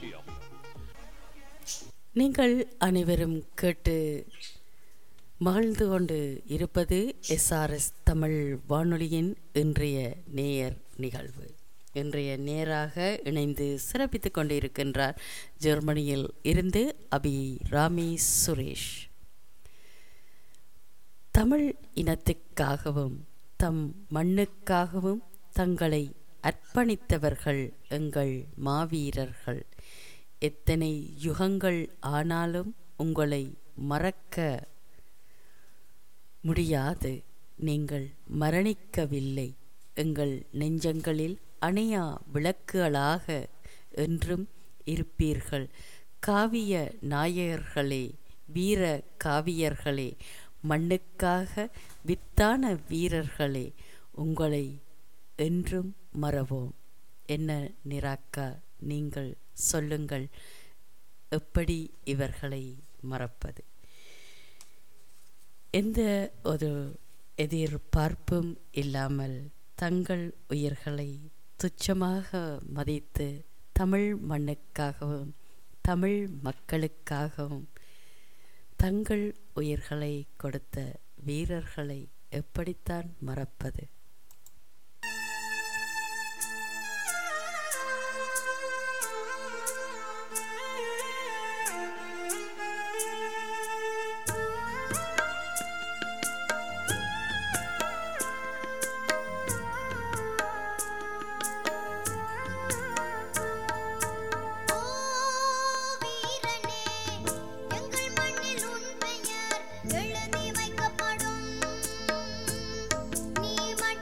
நீங்கள் அனைவரும் கேட்டு மகிழ்ந்து கொண்டு இருப்பது எஸ்ஆர்எஸ் தமிழ் வானொலியின் இன்றைய நேயர் நிகழ்வு இன்றைய நேராக இணைந்து சிறப்பித்துக் கொண்டிருக்கின்றார் ஜெர்மனியில் இருந்து அபி ராமி சுரேஷ் தமிழ் இனத்துக்காகவும் தம் மண்ணுக்காகவும் தங்களை அர்ப்பணித்தவர்கள் எங்கள் மாவீரர்கள் எத்தனை யுகங்கள் ஆனாலும் உங்களை மறக்க முடியாது நீங்கள் மரணிக்கவில்லை எங்கள் நெஞ்சங்களில் அணையா விளக்குகளாக என்றும் இருப்பீர்கள் காவிய நாயகர்களே வீர காவியர்களே மண்ணுக்காக வித்தான வீரர்களே உங்களை என்றும் மறவோம் என்ன நிராக்கா நீங்கள் சொல்லுங்கள் எப்படி இவர்களை மறப்பது எந்த ஒரு எதிர்பார்ப்பும் இல்லாமல் தங்கள் உயிர்களை துச்சமாக மதித்து தமிழ் மண்ணுக்காகவும் தமிழ் மக்களுக்காகவும் தங்கள் உயிர்களை கொடுத்த வீரர்களை எப்படித்தான் மறப்பது எழுதி வைக்கப்படும் நீ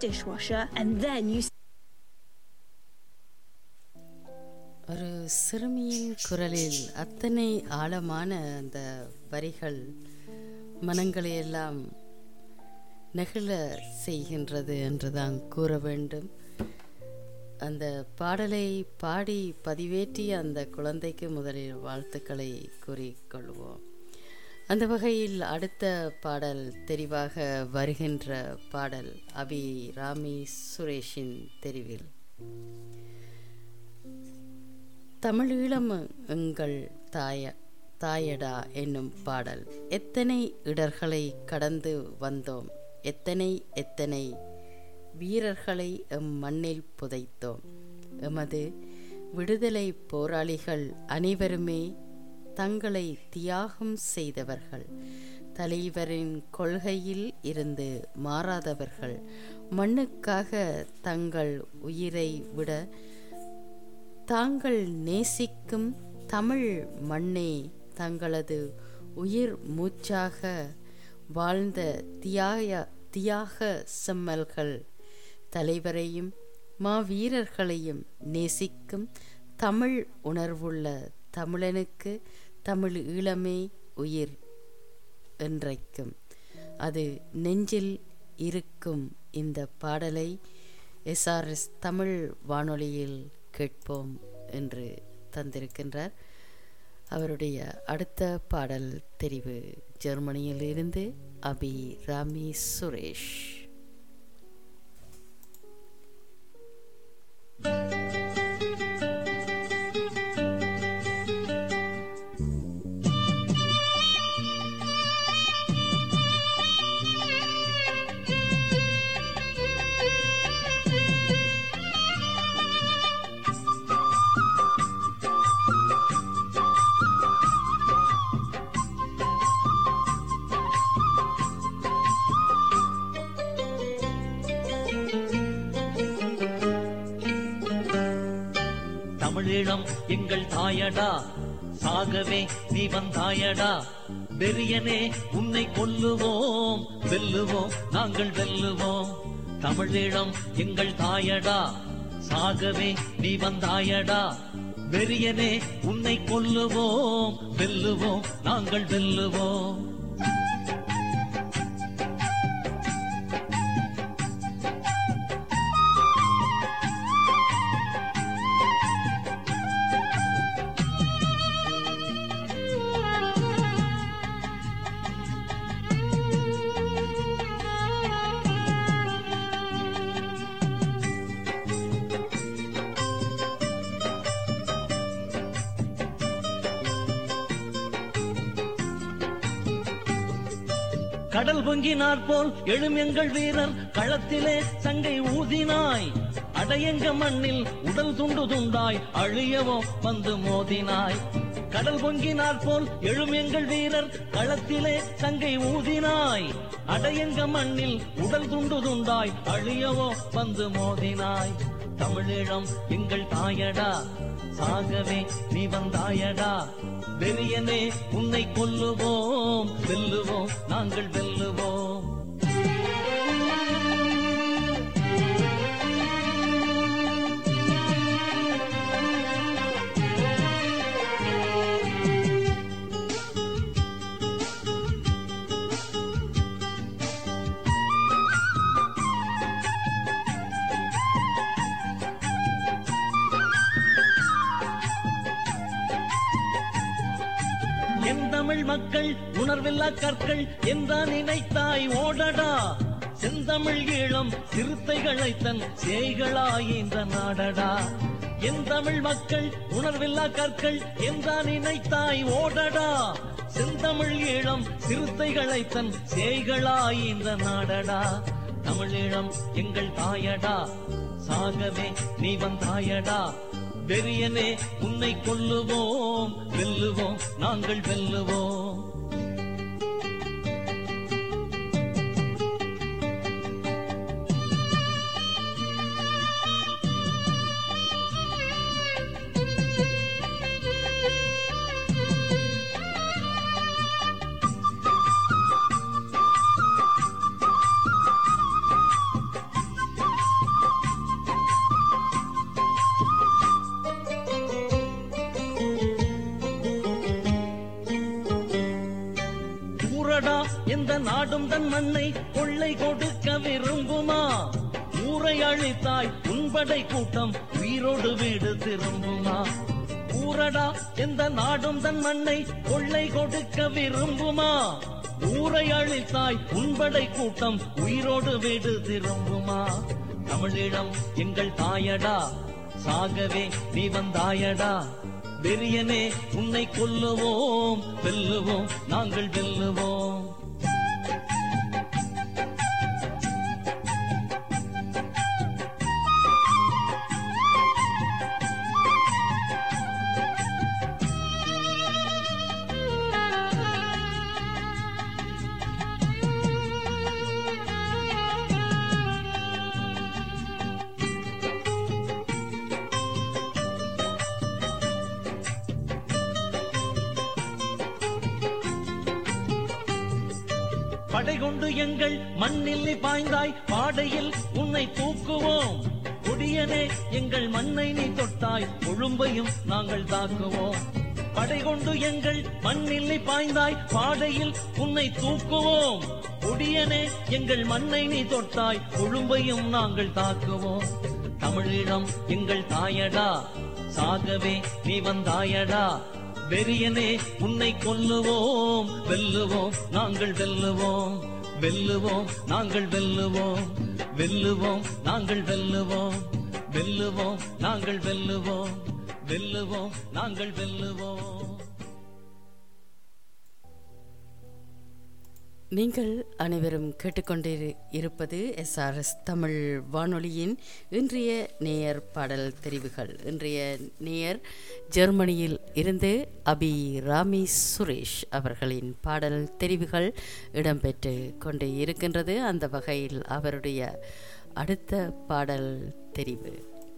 dishwasher and then you ஒரு சிறுமியின் குரலில் அத்தனை ஆழமான அந்த வரிகள் மனங்களை எல்லாம் நெகிழ செய்கின்றது என்றுதான் கூற வேண்டும் அந்த பாடலை பாடி பதிவேற்றிய அந்த குழந்தைக்கு முதலில் வாழ்த்துக்களை கூறிக்கொள்வோம் அந்த வகையில் அடுத்த பாடல் தெரிவாக வருகின்ற பாடல் அபி ராமி சுரேஷின் தெரிவில் தமிழீழம் எங்கள் தாய தாயடா என்னும் பாடல் எத்தனை இடர்களை கடந்து வந்தோம் எத்தனை எத்தனை வீரர்களை எம் மண்ணில் புதைத்தோம் எமது விடுதலை போராளிகள் அனைவருமே தங்களை தியாகம் செய்தவர்கள் தலைவரின் கொள்கையில் இருந்து மாறாதவர்கள் மண்ணுக்காக தங்கள் உயிரை விட தாங்கள் நேசிக்கும் தமிழ் மண்ணே தங்களது உயிர் மூச்சாக வாழ்ந்த தியாக தியாக செம்மல்கள் தலைவரையும் மாவீரர்களையும் நேசிக்கும் தமிழ் உணர்வுள்ள தமிழனுக்கு தமிழ் ஈழமே உயிர் என்றைக்கும் அது நெஞ்சில் இருக்கும் இந்த பாடலை எஸ்ஆர்எஸ் தமிழ் வானொலியில் கேட்போம் என்று தந்திருக்கின்றார் அவருடைய அடுத்த பாடல் தெரிவு ஜெர்மனியில் இருந்து அபி ராமி சுரேஷ் தமிழீழம் எங்கள் தாயடா சாகவே நீ வந்தாயடா வெறியனே உன்னை கொல்லுவோம் வெல்லுவோம் நாங்கள் வெல்லுவோம் தமிழீழம் எங்கள் தாயடா சாகவே நீ வந்தாயடா வெறியனே உன்னை கொல்லுவோம் வெல்லுவோம் நாங்கள் வெல்லுவோம் கடல் பொங்கினார் போல் எழும் எங்கள் வீரர் களத்திலே சங்கை ஊதினாய் அடையங்க மண்ணில் உடல் துண்டு துண்டாய் அழியவோ வந்து மோதினாய் கடல் பொங்கினார் போல் எழும் எங்கள் வீரர் களத்திலே சங்கை ஊதினாய் அடையங்க மண்ணில் உடல் துண்டு துண்டாய் அழியவோ வந்து மோதினாய் தமிழீழம் எங்கள் தாயடா சாகவே நீ வந்தாயடா வெறியனே உன்னை கொல்லுவோம் வெல்லுவோம் நாங்கள் வெல்லுவோம் என் தமிழ் மக்கள் உணர்வில்லா கற்கள் என்றா நினைத்தாய் ஓடடா செந்தமிழ் ஈழம் சிறுத்தைகளை தன் சேய்களாயின்ற நாடடா என் தமிழ் மக்கள் உணர்வில்லா கற்கள் என்றா நினைத்தாய் ஓடடா செந்தமிழ் ஈழம் சிறுத்தைகளை தன் சேய்களாயின்ற நாடடா தமிழீழம் எங்கள் தாயடா சாகவே நீ வந்தாயடா வெறியனே உன்னை கொல்லுவோம் வெல்லுவோம் நாங்கள் வெல்லுவோம் நாடும் தன் மண்ணை கொள்ளை கொடுக்க விரும்புமா ஊரை அழித்தாய் உன்படை கூட்டம் உயிரோடு வீடு திரும்புமா ஊரடா எந்த நாடும் தன் மண்ணை கொள்ளை கொடுக்க விரும்புமா ஊரை அழித்தாய் உன்படை கூட்டம் உயிரோடு வீடு திரும்புமா தமிழீழம் எங்கள் தாயடா சாகவே நீ வந்தாயடா வெறியனே உன்னை கொல்லுவோம் வெல்லுவோம் நாங்கள் வெல்லுவோம் படை கொண்டு எங்கள் மண்ணில் நீ பாய்ந்தாய் பாடையில் உன்னை தூக்குவோம் கொடியனே எங்கள் மண்ணை நீ தொட்டாய் கொழும்பையும் நாங்கள் தாக்குவோம் படை கொண்டு எங்கள் மண்ணில் நீ பாய்ந்தாய் பாடையில் உன்னை தூக்குவோம் கொடியனே எங்கள் மண்ணை நீ தொட்டாய் கொழும்பையும் நாங்கள் தாக்குவோம் தமிழீழம் எங்கள் தாயடா சாகவே நீ வந்தாயடா வெறியனே உன்னை கொல்லுவோம் வெல்லுவோம் நாங்கள் வெல்லுவோம் வெல்லுவோம் நாங்கள் வெல்லுவோம் வெல்லுவோம் நாங்கள் வெல்லுவோம் வெல்லுவோம் நாங்கள் வெல்லுவோம் வெல்லுவோம் நாங்கள் வெல்லுவோம் நீங்கள் அனைவரும் கேட்டுக்கொண்டிரு இருப்பது எஸ்ஆர்எஸ் தமிழ் வானொலியின் இன்றைய நேயர் பாடல் தெரிவுகள் இன்றைய நேயர் ஜெர்மனியில் இருந்து அபி ராமி சுரேஷ் அவர்களின் பாடல் தெரிவுகள் இடம்பெற்று கொண்டு இருக்கின்றது அந்த வகையில் அவருடைய அடுத்த பாடல் தெரிவு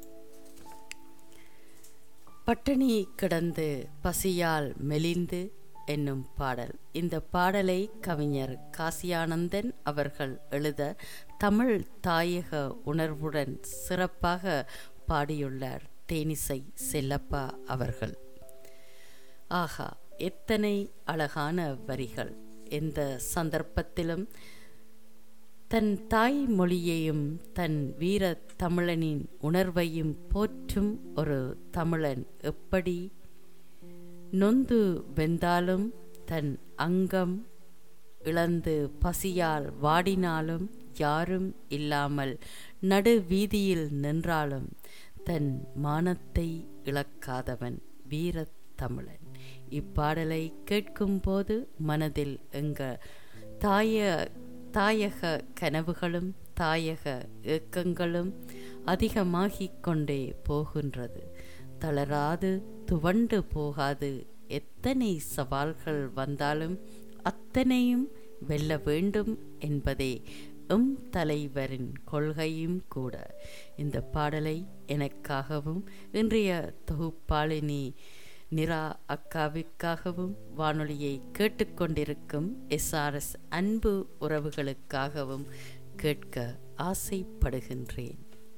பட்டினி கிடந்து பசியால் மெலிந்து என்னும் பாடல் இந்த பாடலை கவிஞர் காசியானந்தன் அவர்கள் எழுத தமிழ் தாயக உணர்வுடன் சிறப்பாக பாடியுள்ளார் தேனிசை செல்லப்பா அவர்கள் ஆஹா எத்தனை அழகான வரிகள் எந்த சந்தர்ப்பத்திலும் தன் தாய் மொழியையும் தன் வீர தமிழனின் உணர்வையும் போற்றும் ஒரு தமிழன் எப்படி நொந்து வெந்தாலும் தன் அங்கம் இழந்து பசியால் வாடினாலும் யாரும் இல்லாமல் நடு வீதியில் நின்றாலும் தன் மானத்தை இழக்காதவன் வீரத் தமிழன் இப்பாடலை கேட்கும்போது மனதில் எங்க தாய தாயக கனவுகளும் தாயக ஏக்கங்களும் அதிகமாகிக் கொண்டே போகின்றது தளராது துவண்டு போகாது எத்தனை சவால்கள் வந்தாலும் அத்தனையும் வெல்ல வேண்டும் என்பதே எம் தலைவரின் கொள்கையும் கூட இந்த பாடலை எனக்காகவும் இன்றைய தொகுப்பாளினி நிரா அக்காவிற்காகவும் வானொலியை கேட்டுக்கொண்டிருக்கும் எஸ்ஆர்எஸ் அன்பு உறவுகளுக்காகவும் கேட்க ஆசைப்படுகின்றேன்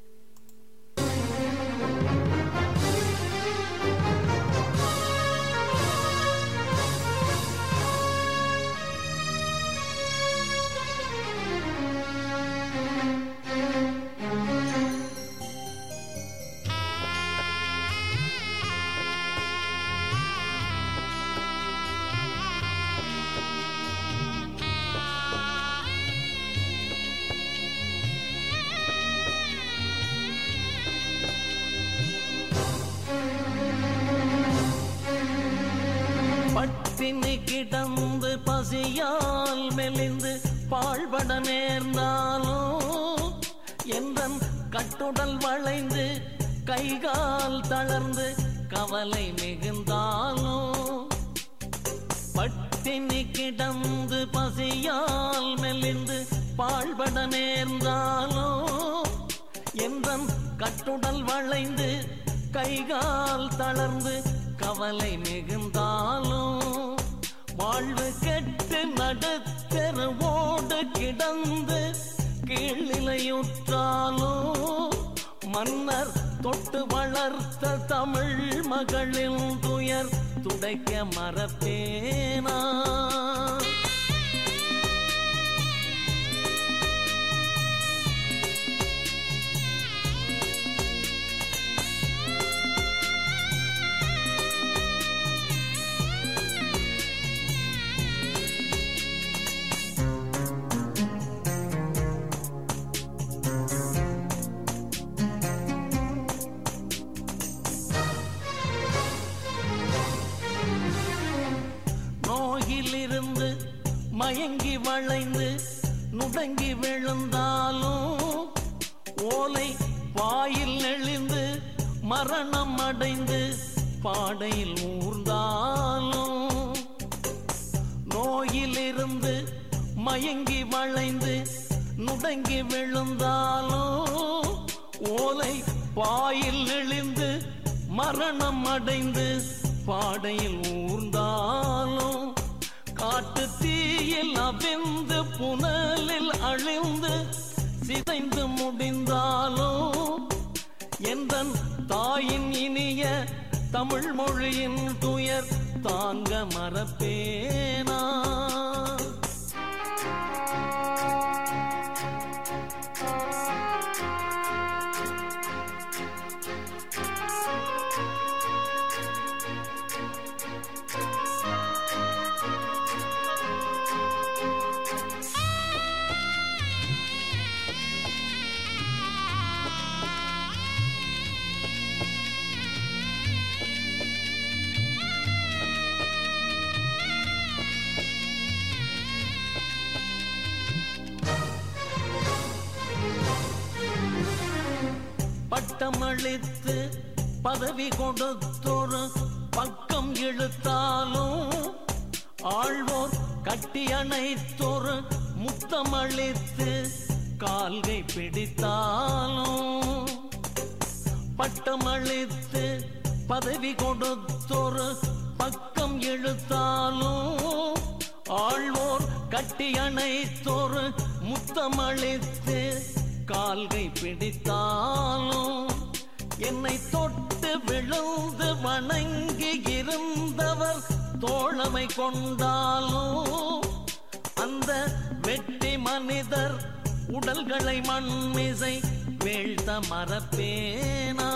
பட்டினி கிடந்து பசியால் மெலிந்து பாழ்பட நேர்ந்தாலும் எந்தன் கட்டுடல் வளைந்து கைகால் தளர்ந்து கவலை மிகுந்தாலும் பட்டினி கிடந்து பசியால் மெலிந்து பாழ்பட நேர்ந்தாலும் எந்தன் கட்டுடல் வளைந்து கைகால் தளர்ந்து கவலை மிகுந்தாலும் வாழ்வு கெட்டு நடுத்தெருவோடு கிடந்து கீழ்நிலையுற்றாலும் மன்னர் தொட்டு வளர்த்த தமிழ் மகளின் துயர் துடைக்க மறப்பேனா நோயிலிருந்து மயங்கி வளைந்து நுடங்கி விழுந்தாலும் ஓலை வாயில் நெளிந்து மரணம் அடைந்து பாடையில் ஊர்ந்தாலும் நோயிலிருந்து மயங்கி வளைந்து நுடங்கி விழுந்தாலும் ஓலை வாயில் நெளிந்து மரணம் அடைந்து பாடையில் ஊர்ந்தாலும் காட்டு தீயில் அவிந்து புனலில் அழிந்து சிதைந்து முடிந்தாலும் எந்தன் தாயின் இனிய தமிழ் மொழியின் துயர் தாங்க மறப்பேனா பட்டமளித்து பதவி கொடுத்தொரு பக்கம் இழுத்தாலும் ஆழ்வோர் கட்டி அணைத்தொரு முத்தமளித்து கால்கை பிடித்தாலும் பட்டமளித்து பதவி கொடுத்தொரு பக்கம் இழுத்தாலும் ஆழ்வோர் கட்டி அணைத்தொரு முத்தமளித்து கால்கை பிடித்தாலும் என்னை தொட்டு விழுந்து வணங்கி இருந்தவர் தோழமை கொண்டாலும் அந்த வெட்டி மனிதர் உடல்களை மண்மிசை வீழ்த்த மறப்பேனா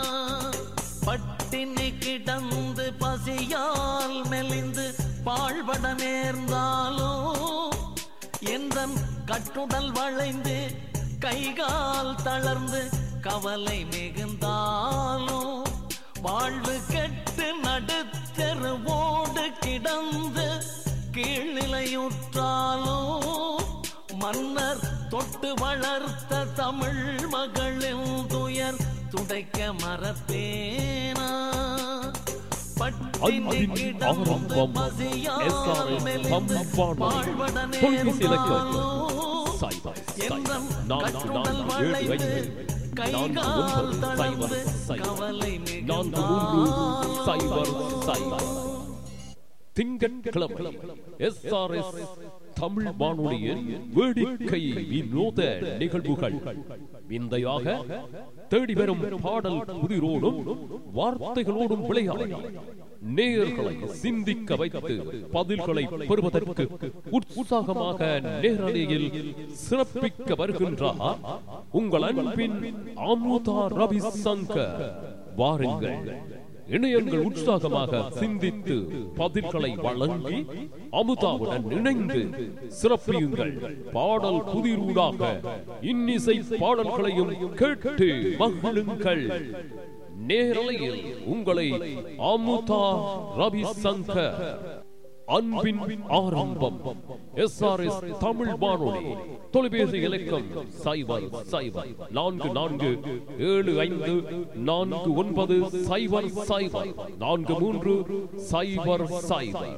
பட்டினி கிடந்து பசியால் மெலிந்து பாழ்பட நேர்ந்தாலும் எந்தன் கட்டுடல் வளைந்து கைகால் தளர்ந்து கவலை மிகுந்தாலும் வாழ்வு கெட்டு நடுத்தெருவோடு கிடந்து கீழ்நிலையுற்றாலும் மன்னர் தொட்டு வளர்த்த தமிழ் மகளின் துயர் துடைக்க மறப்பேனா பட்டினி அன்பின் கிடந்து ஆரம்பம் பசியால் SRS மெலிந்து தமிழ் வானொலி. பாழ்பட தொலைபேசி இலக்கம் நேர்ந்தாலும் சைபர் எந்தன் சைபர் நான்கு கட்டுடல் நான்கு ஏழு வளைந்து ஐந்து கைகால் நான்கு ஒன்பது தளர்ந்து சைபர் சைபர் கவலை நான்கு மூன்று சைபர் சைபர் திங்கட்கிழமை எஸ்ஆர்எஸ் தமிழ் வானொலியின் வேடிக்கை வினோத நிகழ்வுகள் விந்தையாக தேடி வரும் பாடல் புதிரோடும் வார்த்தைகளோடும் விளையாடி நேயர்களை சிந்திக்க வைத்து பதில்களை பெறுவதற்கு உற்சாகமாக நேரலையில் சிறப்பிக்க வருகின்றார் உங்கள் அன்பின் அமுதா ரவிசங்கர் வாருங்கள் இணையங்கள் உற்சாகமாக சிந்தித்து பதில்களை வழங்கி அமுதாவுடன் இணைந்து சிறப்பியுங்கள் பாடல் புதிரூடாக இன்னிசை பாடல்களையும் கேட்டு மகிழுங்கள் நேரலையில் உங்களை அமுதா ரவிசங்கர் அன்பின் ஆரம்பம் எஸ் ஆர் எஸ் தமிழ் வானொலி தொலைபேசி இலக்கம் சைபர் சைபர் நான்கு நான்கு ஏழு ஐந்து நான்கு ஒன்பது சைபர் சைபர் நான்கு மூன்று சைபர் சைபர்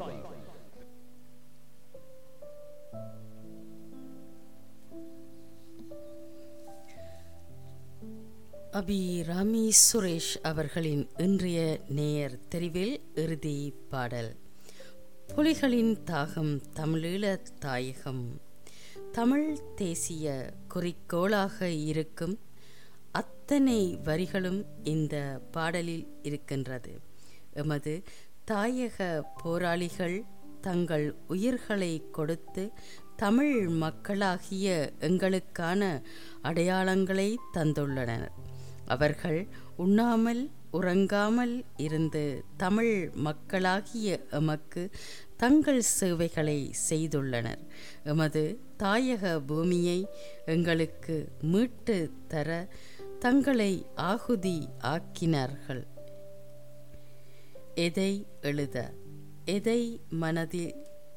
அபி ராமி சுரேஷ் அவர்களின் இன்றைய நேயர் தெரிவில் இறுதி பாடல் புலிகளின் தாகம் தமிழீழ தாயகம் தமிழ் தேசிய குறிக்கோளாக இருக்கும் அத்தனை வரிகளும் இந்த பாடலில் இருக்கின்றது எமது தாயக போராளிகள் தங்கள் உயிர்களை கொடுத்து தமிழ் மக்களாகிய எங்களுக்கான அடையாளங்களை தந்துள்ளனர் அவர்கள் உண்ணாமல் உறங்காமல் இருந்து தமிழ் மக்களாகிய எமக்கு தங்கள் சேவைகளை செய்துள்ளனர் எமது தாயக பூமியை எங்களுக்கு மீட்டு தர தங்களை ஆகுதி ஆக்கினார்கள் எதை எழுத எதை மனதில்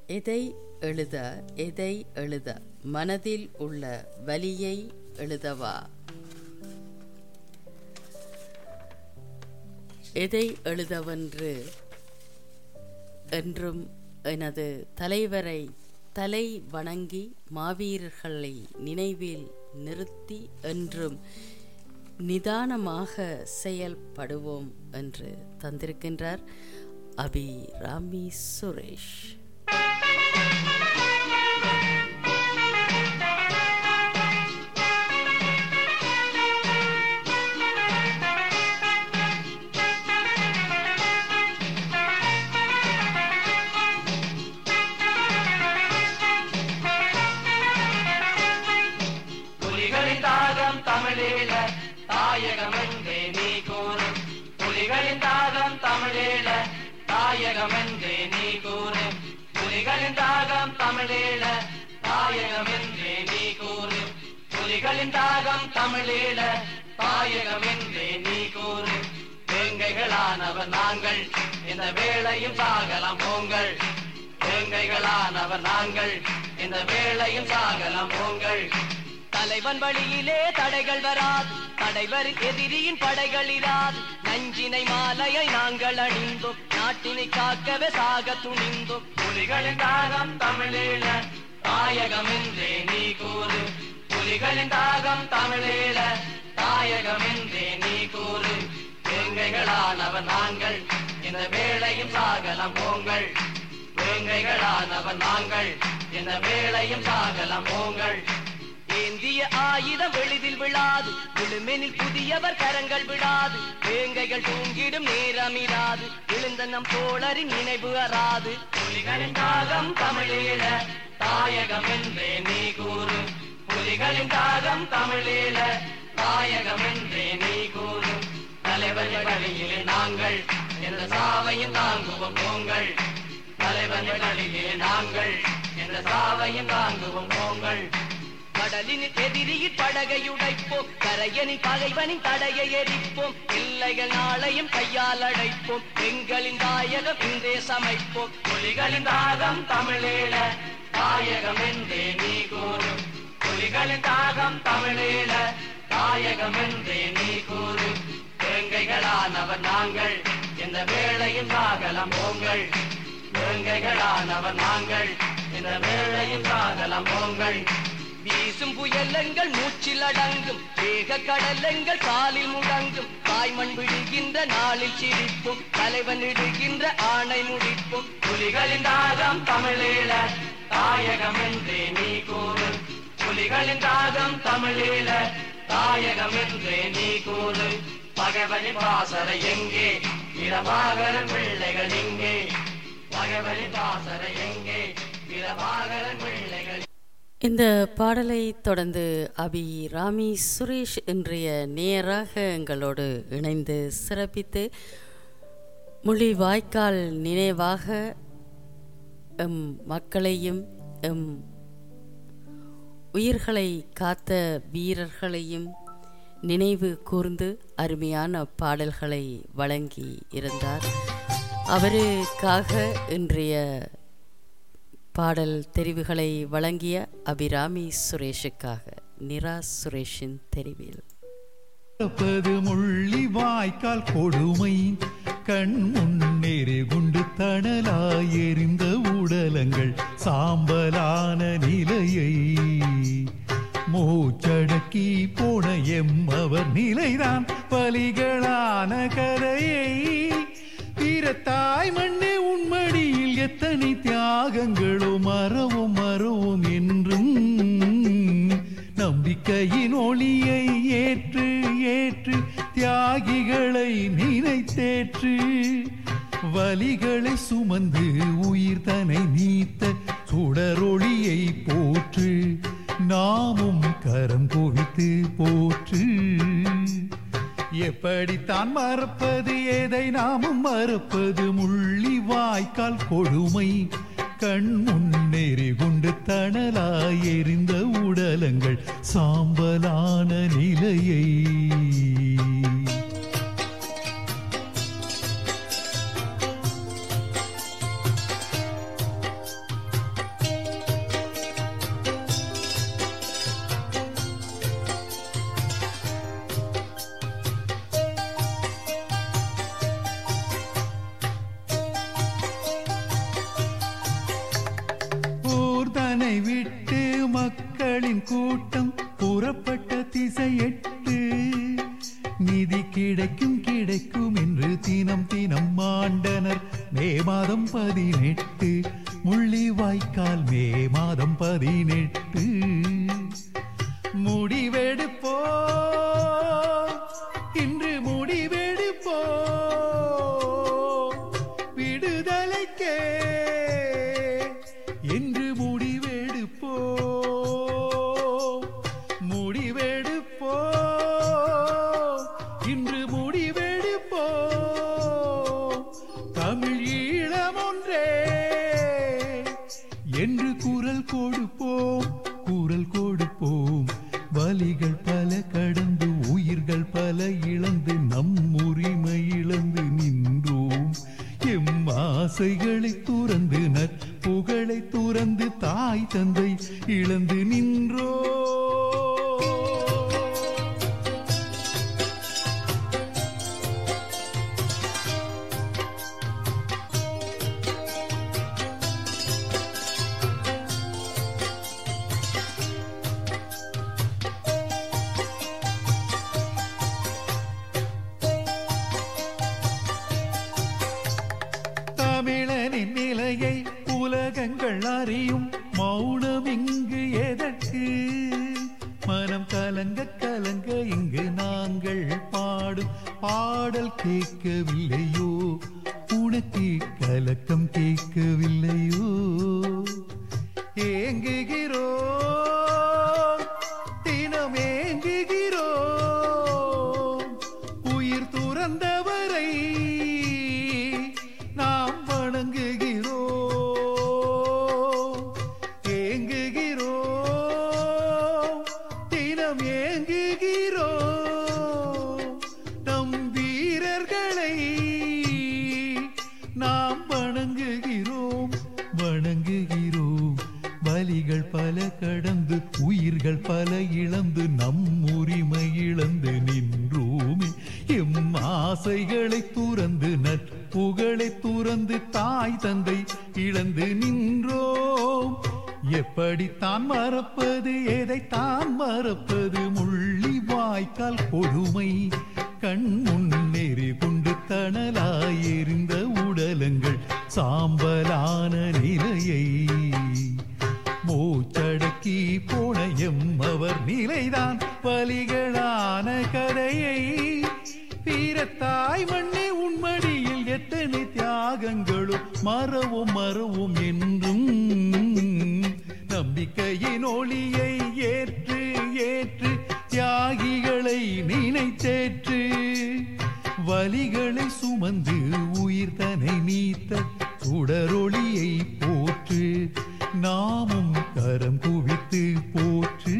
எதை எழுத எதை எழுத மனதில் உள்ள வலியை எழுதவா எதை எழுதவென்று என்றும் எனது தலைவரை தலை வணங்கி மாவீரர்களை நினைவில் நிறுத்தி என்றும் நிதானமாக செயல்படுவோம் என்று தந்திருக்கின்றார் அபி ராமி சுரேஷ் புலிகளின் தாகம் தமிழீழ தாயகமென்றே நீ கூறு புலிகளின் தாகம் தமிழீழ தாயகமென்றே நீ கூறு புலிகளின் தாகம் தமிழீழ தாயகமென்றே நீ கூறு புலிகளின் தாகம் தமிழீழ தாயகமென்றே நீ கூறு வேங்கைகளானவர் நாங்கள் இந்த வேளையும் சாகலாம் போங்கள் வேங்கைகளானவர் நாங்கள் இந்த வேளையும் சாகலாம் போங்கள் தலைவன் வழியிலே தடைகள் வராது தடைவரின் எதிரியின் படைகள் இராது நஞ்சினை மாலையை நாங்கள் அணிந்தோம் நாட்டினை காக்கவே சாக துணிந்தோம் புலிகளின் தாகம் தமிழீழ தாயகம் என்றே நீ கூறு புலிகளின் தாகம் தமிழீழ தாயகம் என்றே நீ கூறு வேங்கைகளானவர் நாங்கள் இந்த வேளையும் சாகலாம் போங்கள் வேங்கைகளானவர் நாங்கள் இந்த வேளையும் சாகலாம் போங்கள் ஏந்திய ஆயுதம் எளிதில் விழாது விழுமெனில் புதியவர் கரங்கள் விடாது வேங்கைகள் தூங்கிடும் நேரமிராது விழுந்த நம் தோழரின் நினைவு அறாது புலிகளின் தாகம் தமிழீழ தாயகம் என்றே நீ கூறு புலிகளின் தாகம் தமிழீழ தாயகம் என்றே நீ கூறு தலைவர் வழியிலே நாங்கள் என்ற சாவையும் தாங்குவோம் போங்கள் தலைவர் வழியிலே நாங்கள் என்ற சாவையும் தாங்குவோம் போங்கள் கடலின் எதிரியில் படகை உடைப்போம் கரையனின் பகைவனின் தடையை எரிப்போம் எல்லைகள் நாளையும் கையால் அடைப்போம் எங்களின் தாயகம் இன்றே சமைப்போம் புலிகளின் தாகம் தமிழீழ தாயகம் என்றே நீ கூறு புலிகளின் தாகம் தமிழீழ தாயகம் என்றே நீ கூறு வேங்கைகளானவர் நாங்கள் இந்த வேளையும் சாகலம் போங்கள் வேங்கைகளானவர் நாங்கள் இந்த வேளையும் சாகலம் போங்கள் வீசும் புயலங்கள் மூச்சில் அடங்கும் வேக கடலங்கள் காலில் முடங்கும் தாய்மண் விடுகின்ற நாளில் சிரிப்போம் தலைவன் இடுகின்ற ஆணை முடிப்போம் புலிகளின் தாகம் தமிழீழ தாயகம் என்றே நீ கூறு புலிகளின் தாகம் தமிழீழ தாயகம் என்றே நீ கூறு பகைவனின் பாசறை எங்கே இரவாகரன் பிள்ளைகள் எங்கே பகைவனின் பாசறை எங்கே இரவாகரன் பிள்ளைகள் இந்த பாடலை தொடர்ந்து அபி ராமி சுரேஷ் இன்றைய நேராக எங்களோடு இணைந்து சிறப்பித்து மொழி வாய்க்கால் நினைவாக எம் மக்களையும் எம் உயிர்களை காத்த வீரர்களையும் நினைவு கூர்ந்து அருமையான பாடல்களை வழங்கி இருந்தார் அவருக்காக இன்றைய பாடல் தெரிவுகளை வழங்கிய அபிராமி சுரேஷுக்காக நிரா சுரேஷின் தெரிவில் பிறப்பது முள்ளி வாய்க்கால் கொடுமை கண் முன்னேறி குண்டு தணலாய் எரிந்த உடலங்கள் சாம்பலான நிலையை மூச்சடக்கி போன எம்மவர் நிலைதான் பலிகளான கதையை வீரத்தாய் மண்ணே உன்மடியில் எத்தனை தியாகங்களும் மறவும் மறவும் என்றும் நம்பிக்கையின் ஒளியை ஏற்று ஏற்று தியாகிகளை நினைத்தேற்று வலிகளை சுமந்து உயிர் தனை நீத்த சுடரொளியை போற்று நாமும் கரம் குவித்து போற்று எப்படித்தான் மறப்பது எதை நாமும் மறப்பது முள்ளி வாய்க்கால் கொடுமை கண் முன்னேறி கொண்டு தணலாய் எரிந்த உடலங்கள் சாம்பலான நிலையை கொண்டனர் மே மாதம் பதினெட்டு முள்ளிவாய்க்கால் மே மாதம் பதினெட்டு முடிவெடுப்போ இன்று முடிவெடுப்போ விடுதலைக்கே என்று முடிவெடுப்போ முடிவெடுப்போ இன்று முடிவெடுப்போ தமிழ் ஈழம் ஒன்றே என்று குரல் கொடுப்போம் குரல் கொடுப்போம் வலிகள் பல கடந்து உயிர்கள் பல இழந்து நம் உரிமை இழந்து நின்றோம் எம் ஆசைகளை துறந்து நற்புகழை துறந்து தாய் தந்தை இழந்து நின்றோ தமிழனின் நிலையை உலகங்கள் அறியும் மௌனம் இங்கு எதற்கு மனம் கலங்க கலங்க இங்கு நாங்கள் பாடும் பாடல் கேட்கவில்லையோ உனக்கு கலக்கம் கேட்கவில்லையோ ஏங்குகிறோ தினம் ஏங்குகிறோ உயிர் துறந்தவரை நாம் வணங்குகிறோம் ஏங்குகிறோம் தினம் ஏங்குகிறோம் நம் வீரர்களை நாம் வணங்குகிறோம் வணங்குகிறோம் வலிகள் பல கடந்து உயிர்கள் பல இழந்து நம் உரிமை இழந்து நின்றோமே எம் ஆசைகளை துறந்து நட்புகளை துறந்து தாய் தந்தை இழந்து நின்றோம் எப்படித்தான் மறப்பது எதைத்தான் மறப்பது முள்ளி வாய்க்கால் கொடுமை கண் முன்னேறி கொண்டு தணலாய் எரிந்த உடலங்கள் சாம்பலான நிலையை மூச்சடக்கி போன எம் அவர் நிலைதான் வலிகளான கதையை வீரத்தாய் மண்ணே உன்மடியில் எத்தனை தியாகங்களும் மறவும் மறவும் என்றும் நம்பிக்கையின் ஒளியை ஏற்று ஏற்று தியாகிகளை நினைத்தேற்று வலிகளை சுமந்து உயிர் தனை நீத்த சுடரொளியை போற்று நாமும் கரம் குவித்து போற்று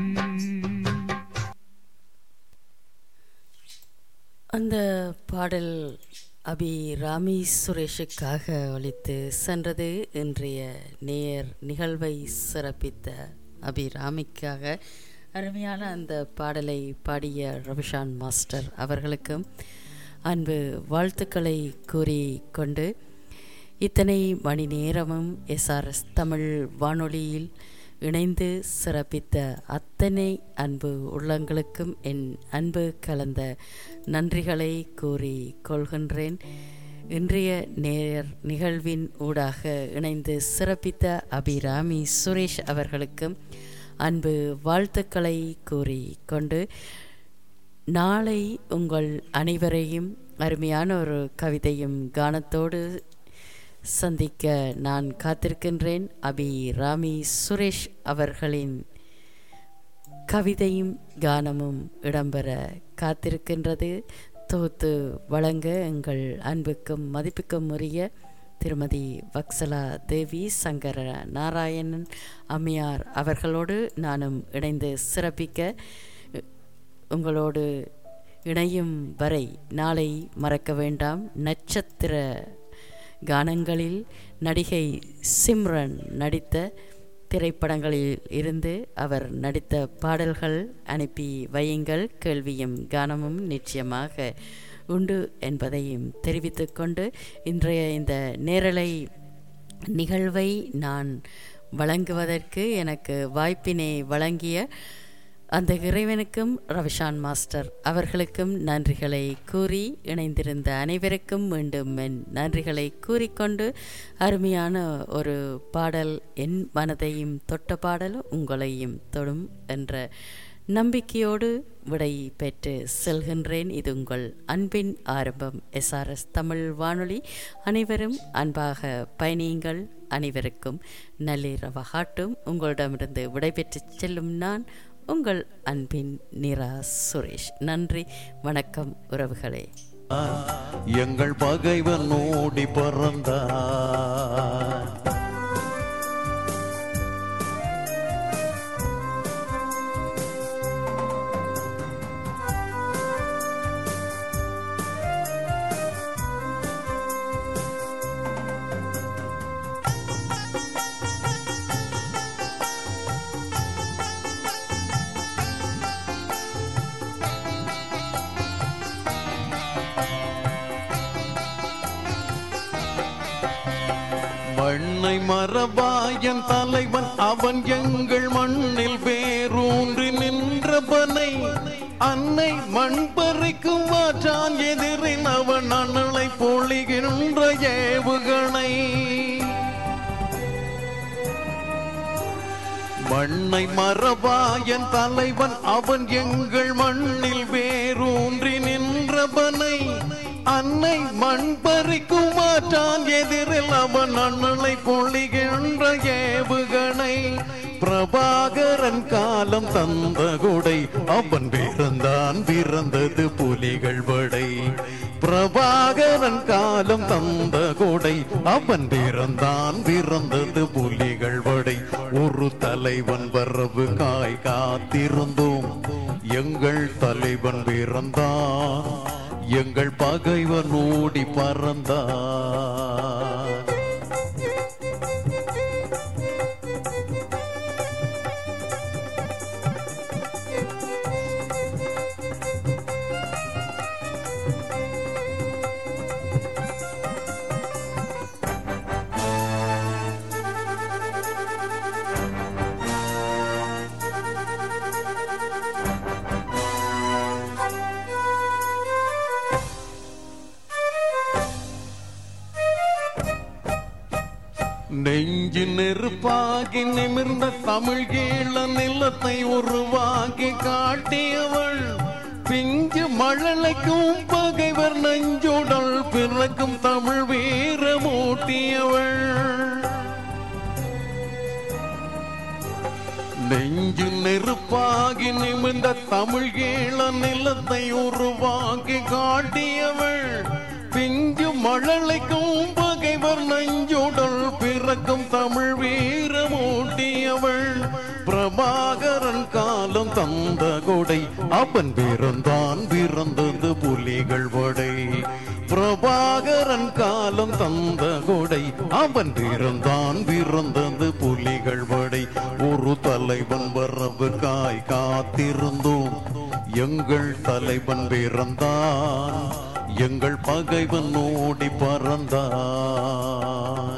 அந்த பாடல் அபி ராமி சுரேஷுக்காக ஒலித்து சென்றது இன்றைய நேர் நிகழ்வை சிறப்பித்த அபி ராமிக்காக அருமையான அந்த பாடலை பாடிய ரவிஷான் மாஸ்டர் அவர்களுக்கும் அன்பு வாழ்த்துக்களை கூறிக்கொண்டு இத்தனை மணி நேரமும் எஸ்ஆர்எஸ் தமிழ் வானொலியில் இணைந்து சிறப்பித்த அத்தனை அன்பு உள்ளங்களுக்கும் என் அன்பு கலந்த நன்றிகளை கூறி கொள்கின்றேன் இன்றைய நேர் நிகழ்வின் ஊடாக இணைந்து சிறப்பித்த அபிராமி சுரேஷ் அவர்களுக்கும் அன்பு வாழ்த்துக்களை கூறி கொண்டு நாளை உங்கள் அனைவரையும் அருமையான ஒரு கவிதையும் கானத்தோடு சந்திக்க நான் காத்திருக்கின்றேன் அபி ராமி சுரேஷ் அவர்களின் கவிதையும் கானமும் இடம்பெற காத்திருக்கின்றது தொகுத்து வழங்க எங்கள் அன்புக்கும் மதிப்புக்கும் உரிய திருமதி வக்சலா தேவி சங்கர நாராயணன் அம்மையார் அவர்களோடு நானும் இணைந்து சிறப்பிக்க உங்களோடு இணையும் வரை நாளை மறக்க வேண்டாம் நட்சத்திர கானங்களில் நடிகை சிம்ரன் நடித்த திரைப்படங்களில் இருந்து அவர் நடித்த பாடல்கள் அனுப்பி வையுங்கள் கேள்வியும் கானமும் நிச்சயமாக உண்டு என்பதையும் தெரிவித்துக்கொண்டு இன்றைய இந்த நேரலை நிகழ்வை நான் வழங்குவதற்கு எனக்கு வாய்ப்பினை வழங்கிய அந்த இறைவனுக்கும் ரவிஷான் மாஸ்டர் அவர்களுக்கும் நன்றிகளை கூறி இணைந்திருந்த அனைவருக்கும் மீண்டும் என் நன்றிகளை கூறிக்கொண்டு அருமையான ஒரு பாடல் என் மனதையும் தொட்ட பாடல் உங்களையும் தொடும் என்ற நம்பிக்கையோடு விடை பெற்று செல்கின்றேன் இது உங்கள் அன்பின் ஆரம்பம் எஸ்ஆர்எஸ் தமிழ் வானொலி அனைவரும் அன்பாக பயணியுங்கள் அனைவருக்கும் நள்ளிரவு காட்டும் உங்களிடமிருந்து விடைபெற்று செல்லும் நான் உங்கள் அன்பின் நிரா சுரேஷ் நன்றி வணக்கம் உறவுகளே எங்கள் பகைவன் ஓடி பறந்தான் மண்ணை மரபாயன் தலைவன் அவன் எங்கள் மண்ணில் வேரூன்றி நின்றவனை அன்னை மண் பறிக்கும் மாற்றான் எதிரின் அவன் அண்ணலை பொழிகின்ற ஏவுகணை மண்ணை மரபாயன் தலைவன் அவன் எங்கள் மண்ணில் வேரூன்றி நின்றவனை அன்னை மண் பறிக்கும் மாற்றான் எதிரில் அவன் அண்ணலை பொழிகின்ற ஏவுகணை பிரபாகரன் காலம் தந்த கொடை அவன் பிறந்தான் பிறந்தது புலிகள் படை பிரபாகரன் காலம் தந்த கொடை அவன் பிறந்தான் பிறந்தது புலிகள் படை ஒரு தலைவன் வரவு காய் காத்திருந்தோம் எங்கள் தலைவன் பிறந்தான் எங்கள் பகைவன் ஓடி பறந்தான் நெஞ்சு நெருப்பாகி நிமிர்ந்த தமிழ் கீழ நிலத்தை உருவாக்கி காட்டியவள் பிஞ்சு மழலைக்கும் பகைவர் நெஞ்சுடல் பிறக்கும் தமிழ் வீரமூட்டியவள் நெஞ்சு நெருப்பாகி நிமிர்ந்த தமிழ் கீழ நிலத்தை உருவாக்கி காட்டியவள் பிஞ்சு மழலைக்கும் பகைவர் நெஞ்சுடல் பிறக்கும் தமிழ் வீரமூட்டியவள் பிரபாகரன் காலம் தந்த கொடை அவன் பிறந்தான் பிறந்தது புலிகள் படை பிரபாகரன் காலம் தந்த கொடை அவன் பிறந்தான் பிறந்தது புலிகள் படை ஒரு தலைவன் வரவு காய் காத்திருந்தோம் எங்கள் தலைவன் பிறந்தான் எங்கள் பகைவன் ஓடி பறந்தான்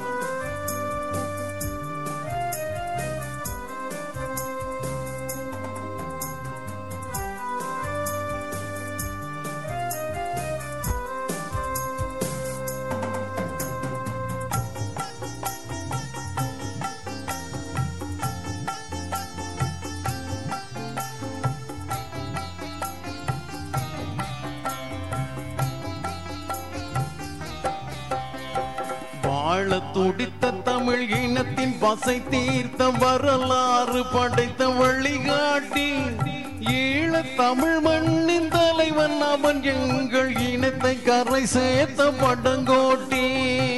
வாழ துடித்த தமிழ் இனத்தின் பசை தீர்த்த வரலாறு படைத்த வழிகாட்டி ஈழ தமிழ் மண்ணின் தலைவன் அவன் எங்கள் இனத்தை கரை சேர்த்த படங்கோட்டி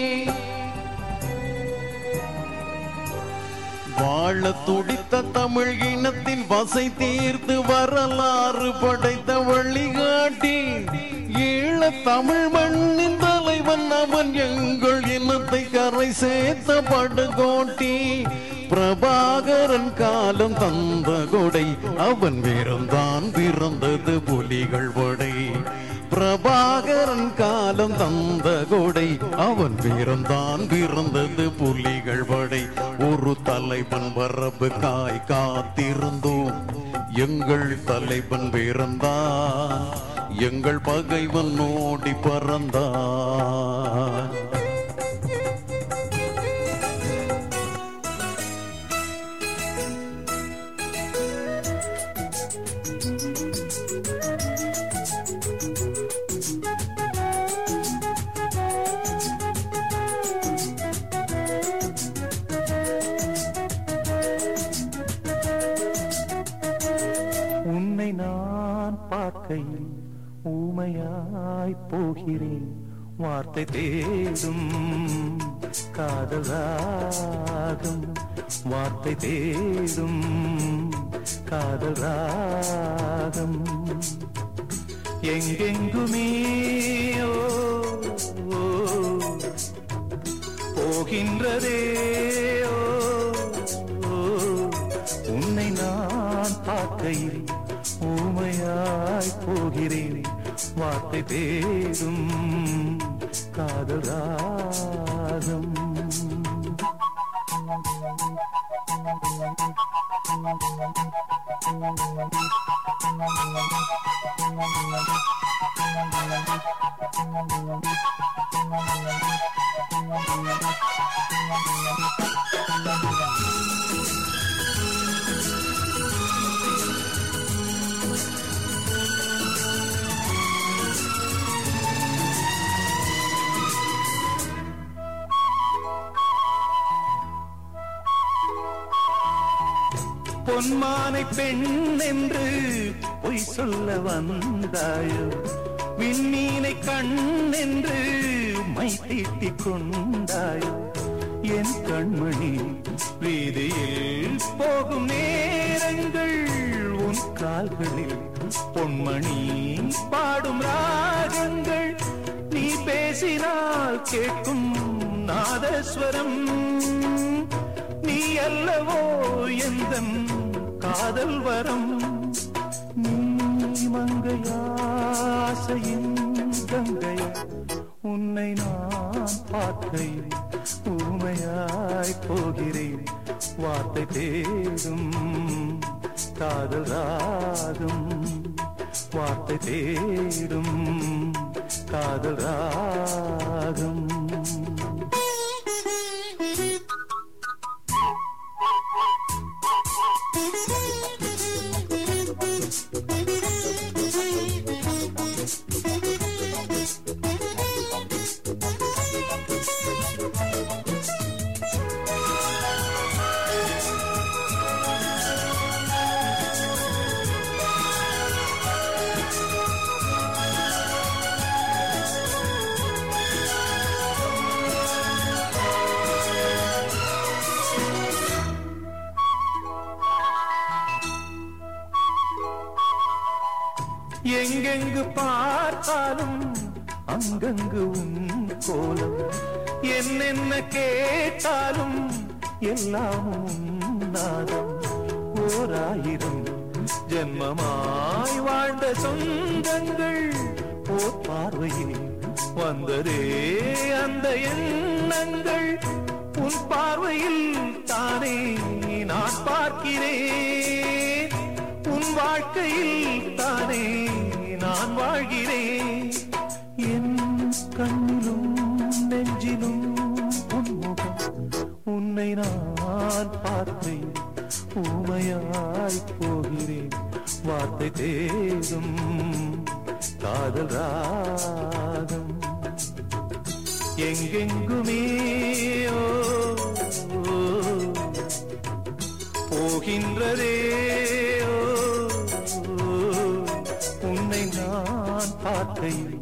வாழ துடித்த தமிழ் இனத்தின் வசை தீர்த்து வரலாறு படைத்த வழிகாட்டி ஈழ தமிழ் மண்ணின் தலைவன் அவன் எங்கள் இனத்தை கரை சேர்த்த படுகோட்டி பிரபாகரன் காலம் தந்த கொடை அவன் பிறந்தான் பிறந்தது புலிகள் படை பிரபாகரன் காலம் தந்த கொடை அவன் வீரந்தான் பிறந்தது புலிகள் படை ஒரு தலைவன் வரவு காய் காத்திருந்தோம் எங்கள் தலைவன் பிறந்தான் எங்கள் பகைவன் ஓடி பறந்தான் உன்னை நான் பார்க்கையில் ஊமையாய் போகிறேன் வார்த்தை தேடும் காதலாகும் வார்த்தை தேடும் காதலாகும் எங்கெங்குமே ஓ, ஓ, போகின்றதே ஓ, ஓ, உன்னை நான் பார்க்கையில் ஊமையாய் போகிறேன் வார்த்தை தேடும் காதலாகும் பொன்மானை பெண் என்று பொய் சொல்ல வந்தாயோ விண்ணீனை கண் என்று மை தீட்டிக் கொண்டாயோ என் கண்மணி வீதியில் போகும் நேரங்கள் உன் கால்களில் பொன்மணி பாடும் ராகங்கள் நீ பேசினால் கேட்கும் நாதஸ்வரம் நீ அல்லவோ எந்தன் காதல் வரம் நீ மங்கையாசையின் கங்கை உன்னை நான் பார்க்கையில் ஊமையாய் போகிறேன் வார்த்தை தேடும் காதல் ராகம் வார்த்தை தேடும் காதல் ராகம் எங்கெங்கு பார்த்தாலும் அங்கங்கு உன் கோலம் என்னென்ன கேட்டாலும் எல்லாம் உன் நாதம் ஓராயிரம் ஜென்மமாய் வாழ்ந்த சொந்தங்கள் ஓர் பார்வையில் வந்ததே அந்த எண்ணங்கள் உன் பார்வையில் தானே நான் பார்க்கிறேன் உன் வாழ்க்கையில் தானே நான் வாழ்கிறேன் என் கண்ணிலும் நெஞ்சிலும் உன்முகம் உன்னை நான் பார்த்தேன் ஊமையாய் போகிறேன் வார்த்தை தேடும் காதல் ராகம் எங்கெங்குமே ஓ, ஓ, போகின்றதே ஓ, ஓ, உன்னை நான் பார்க்கையில்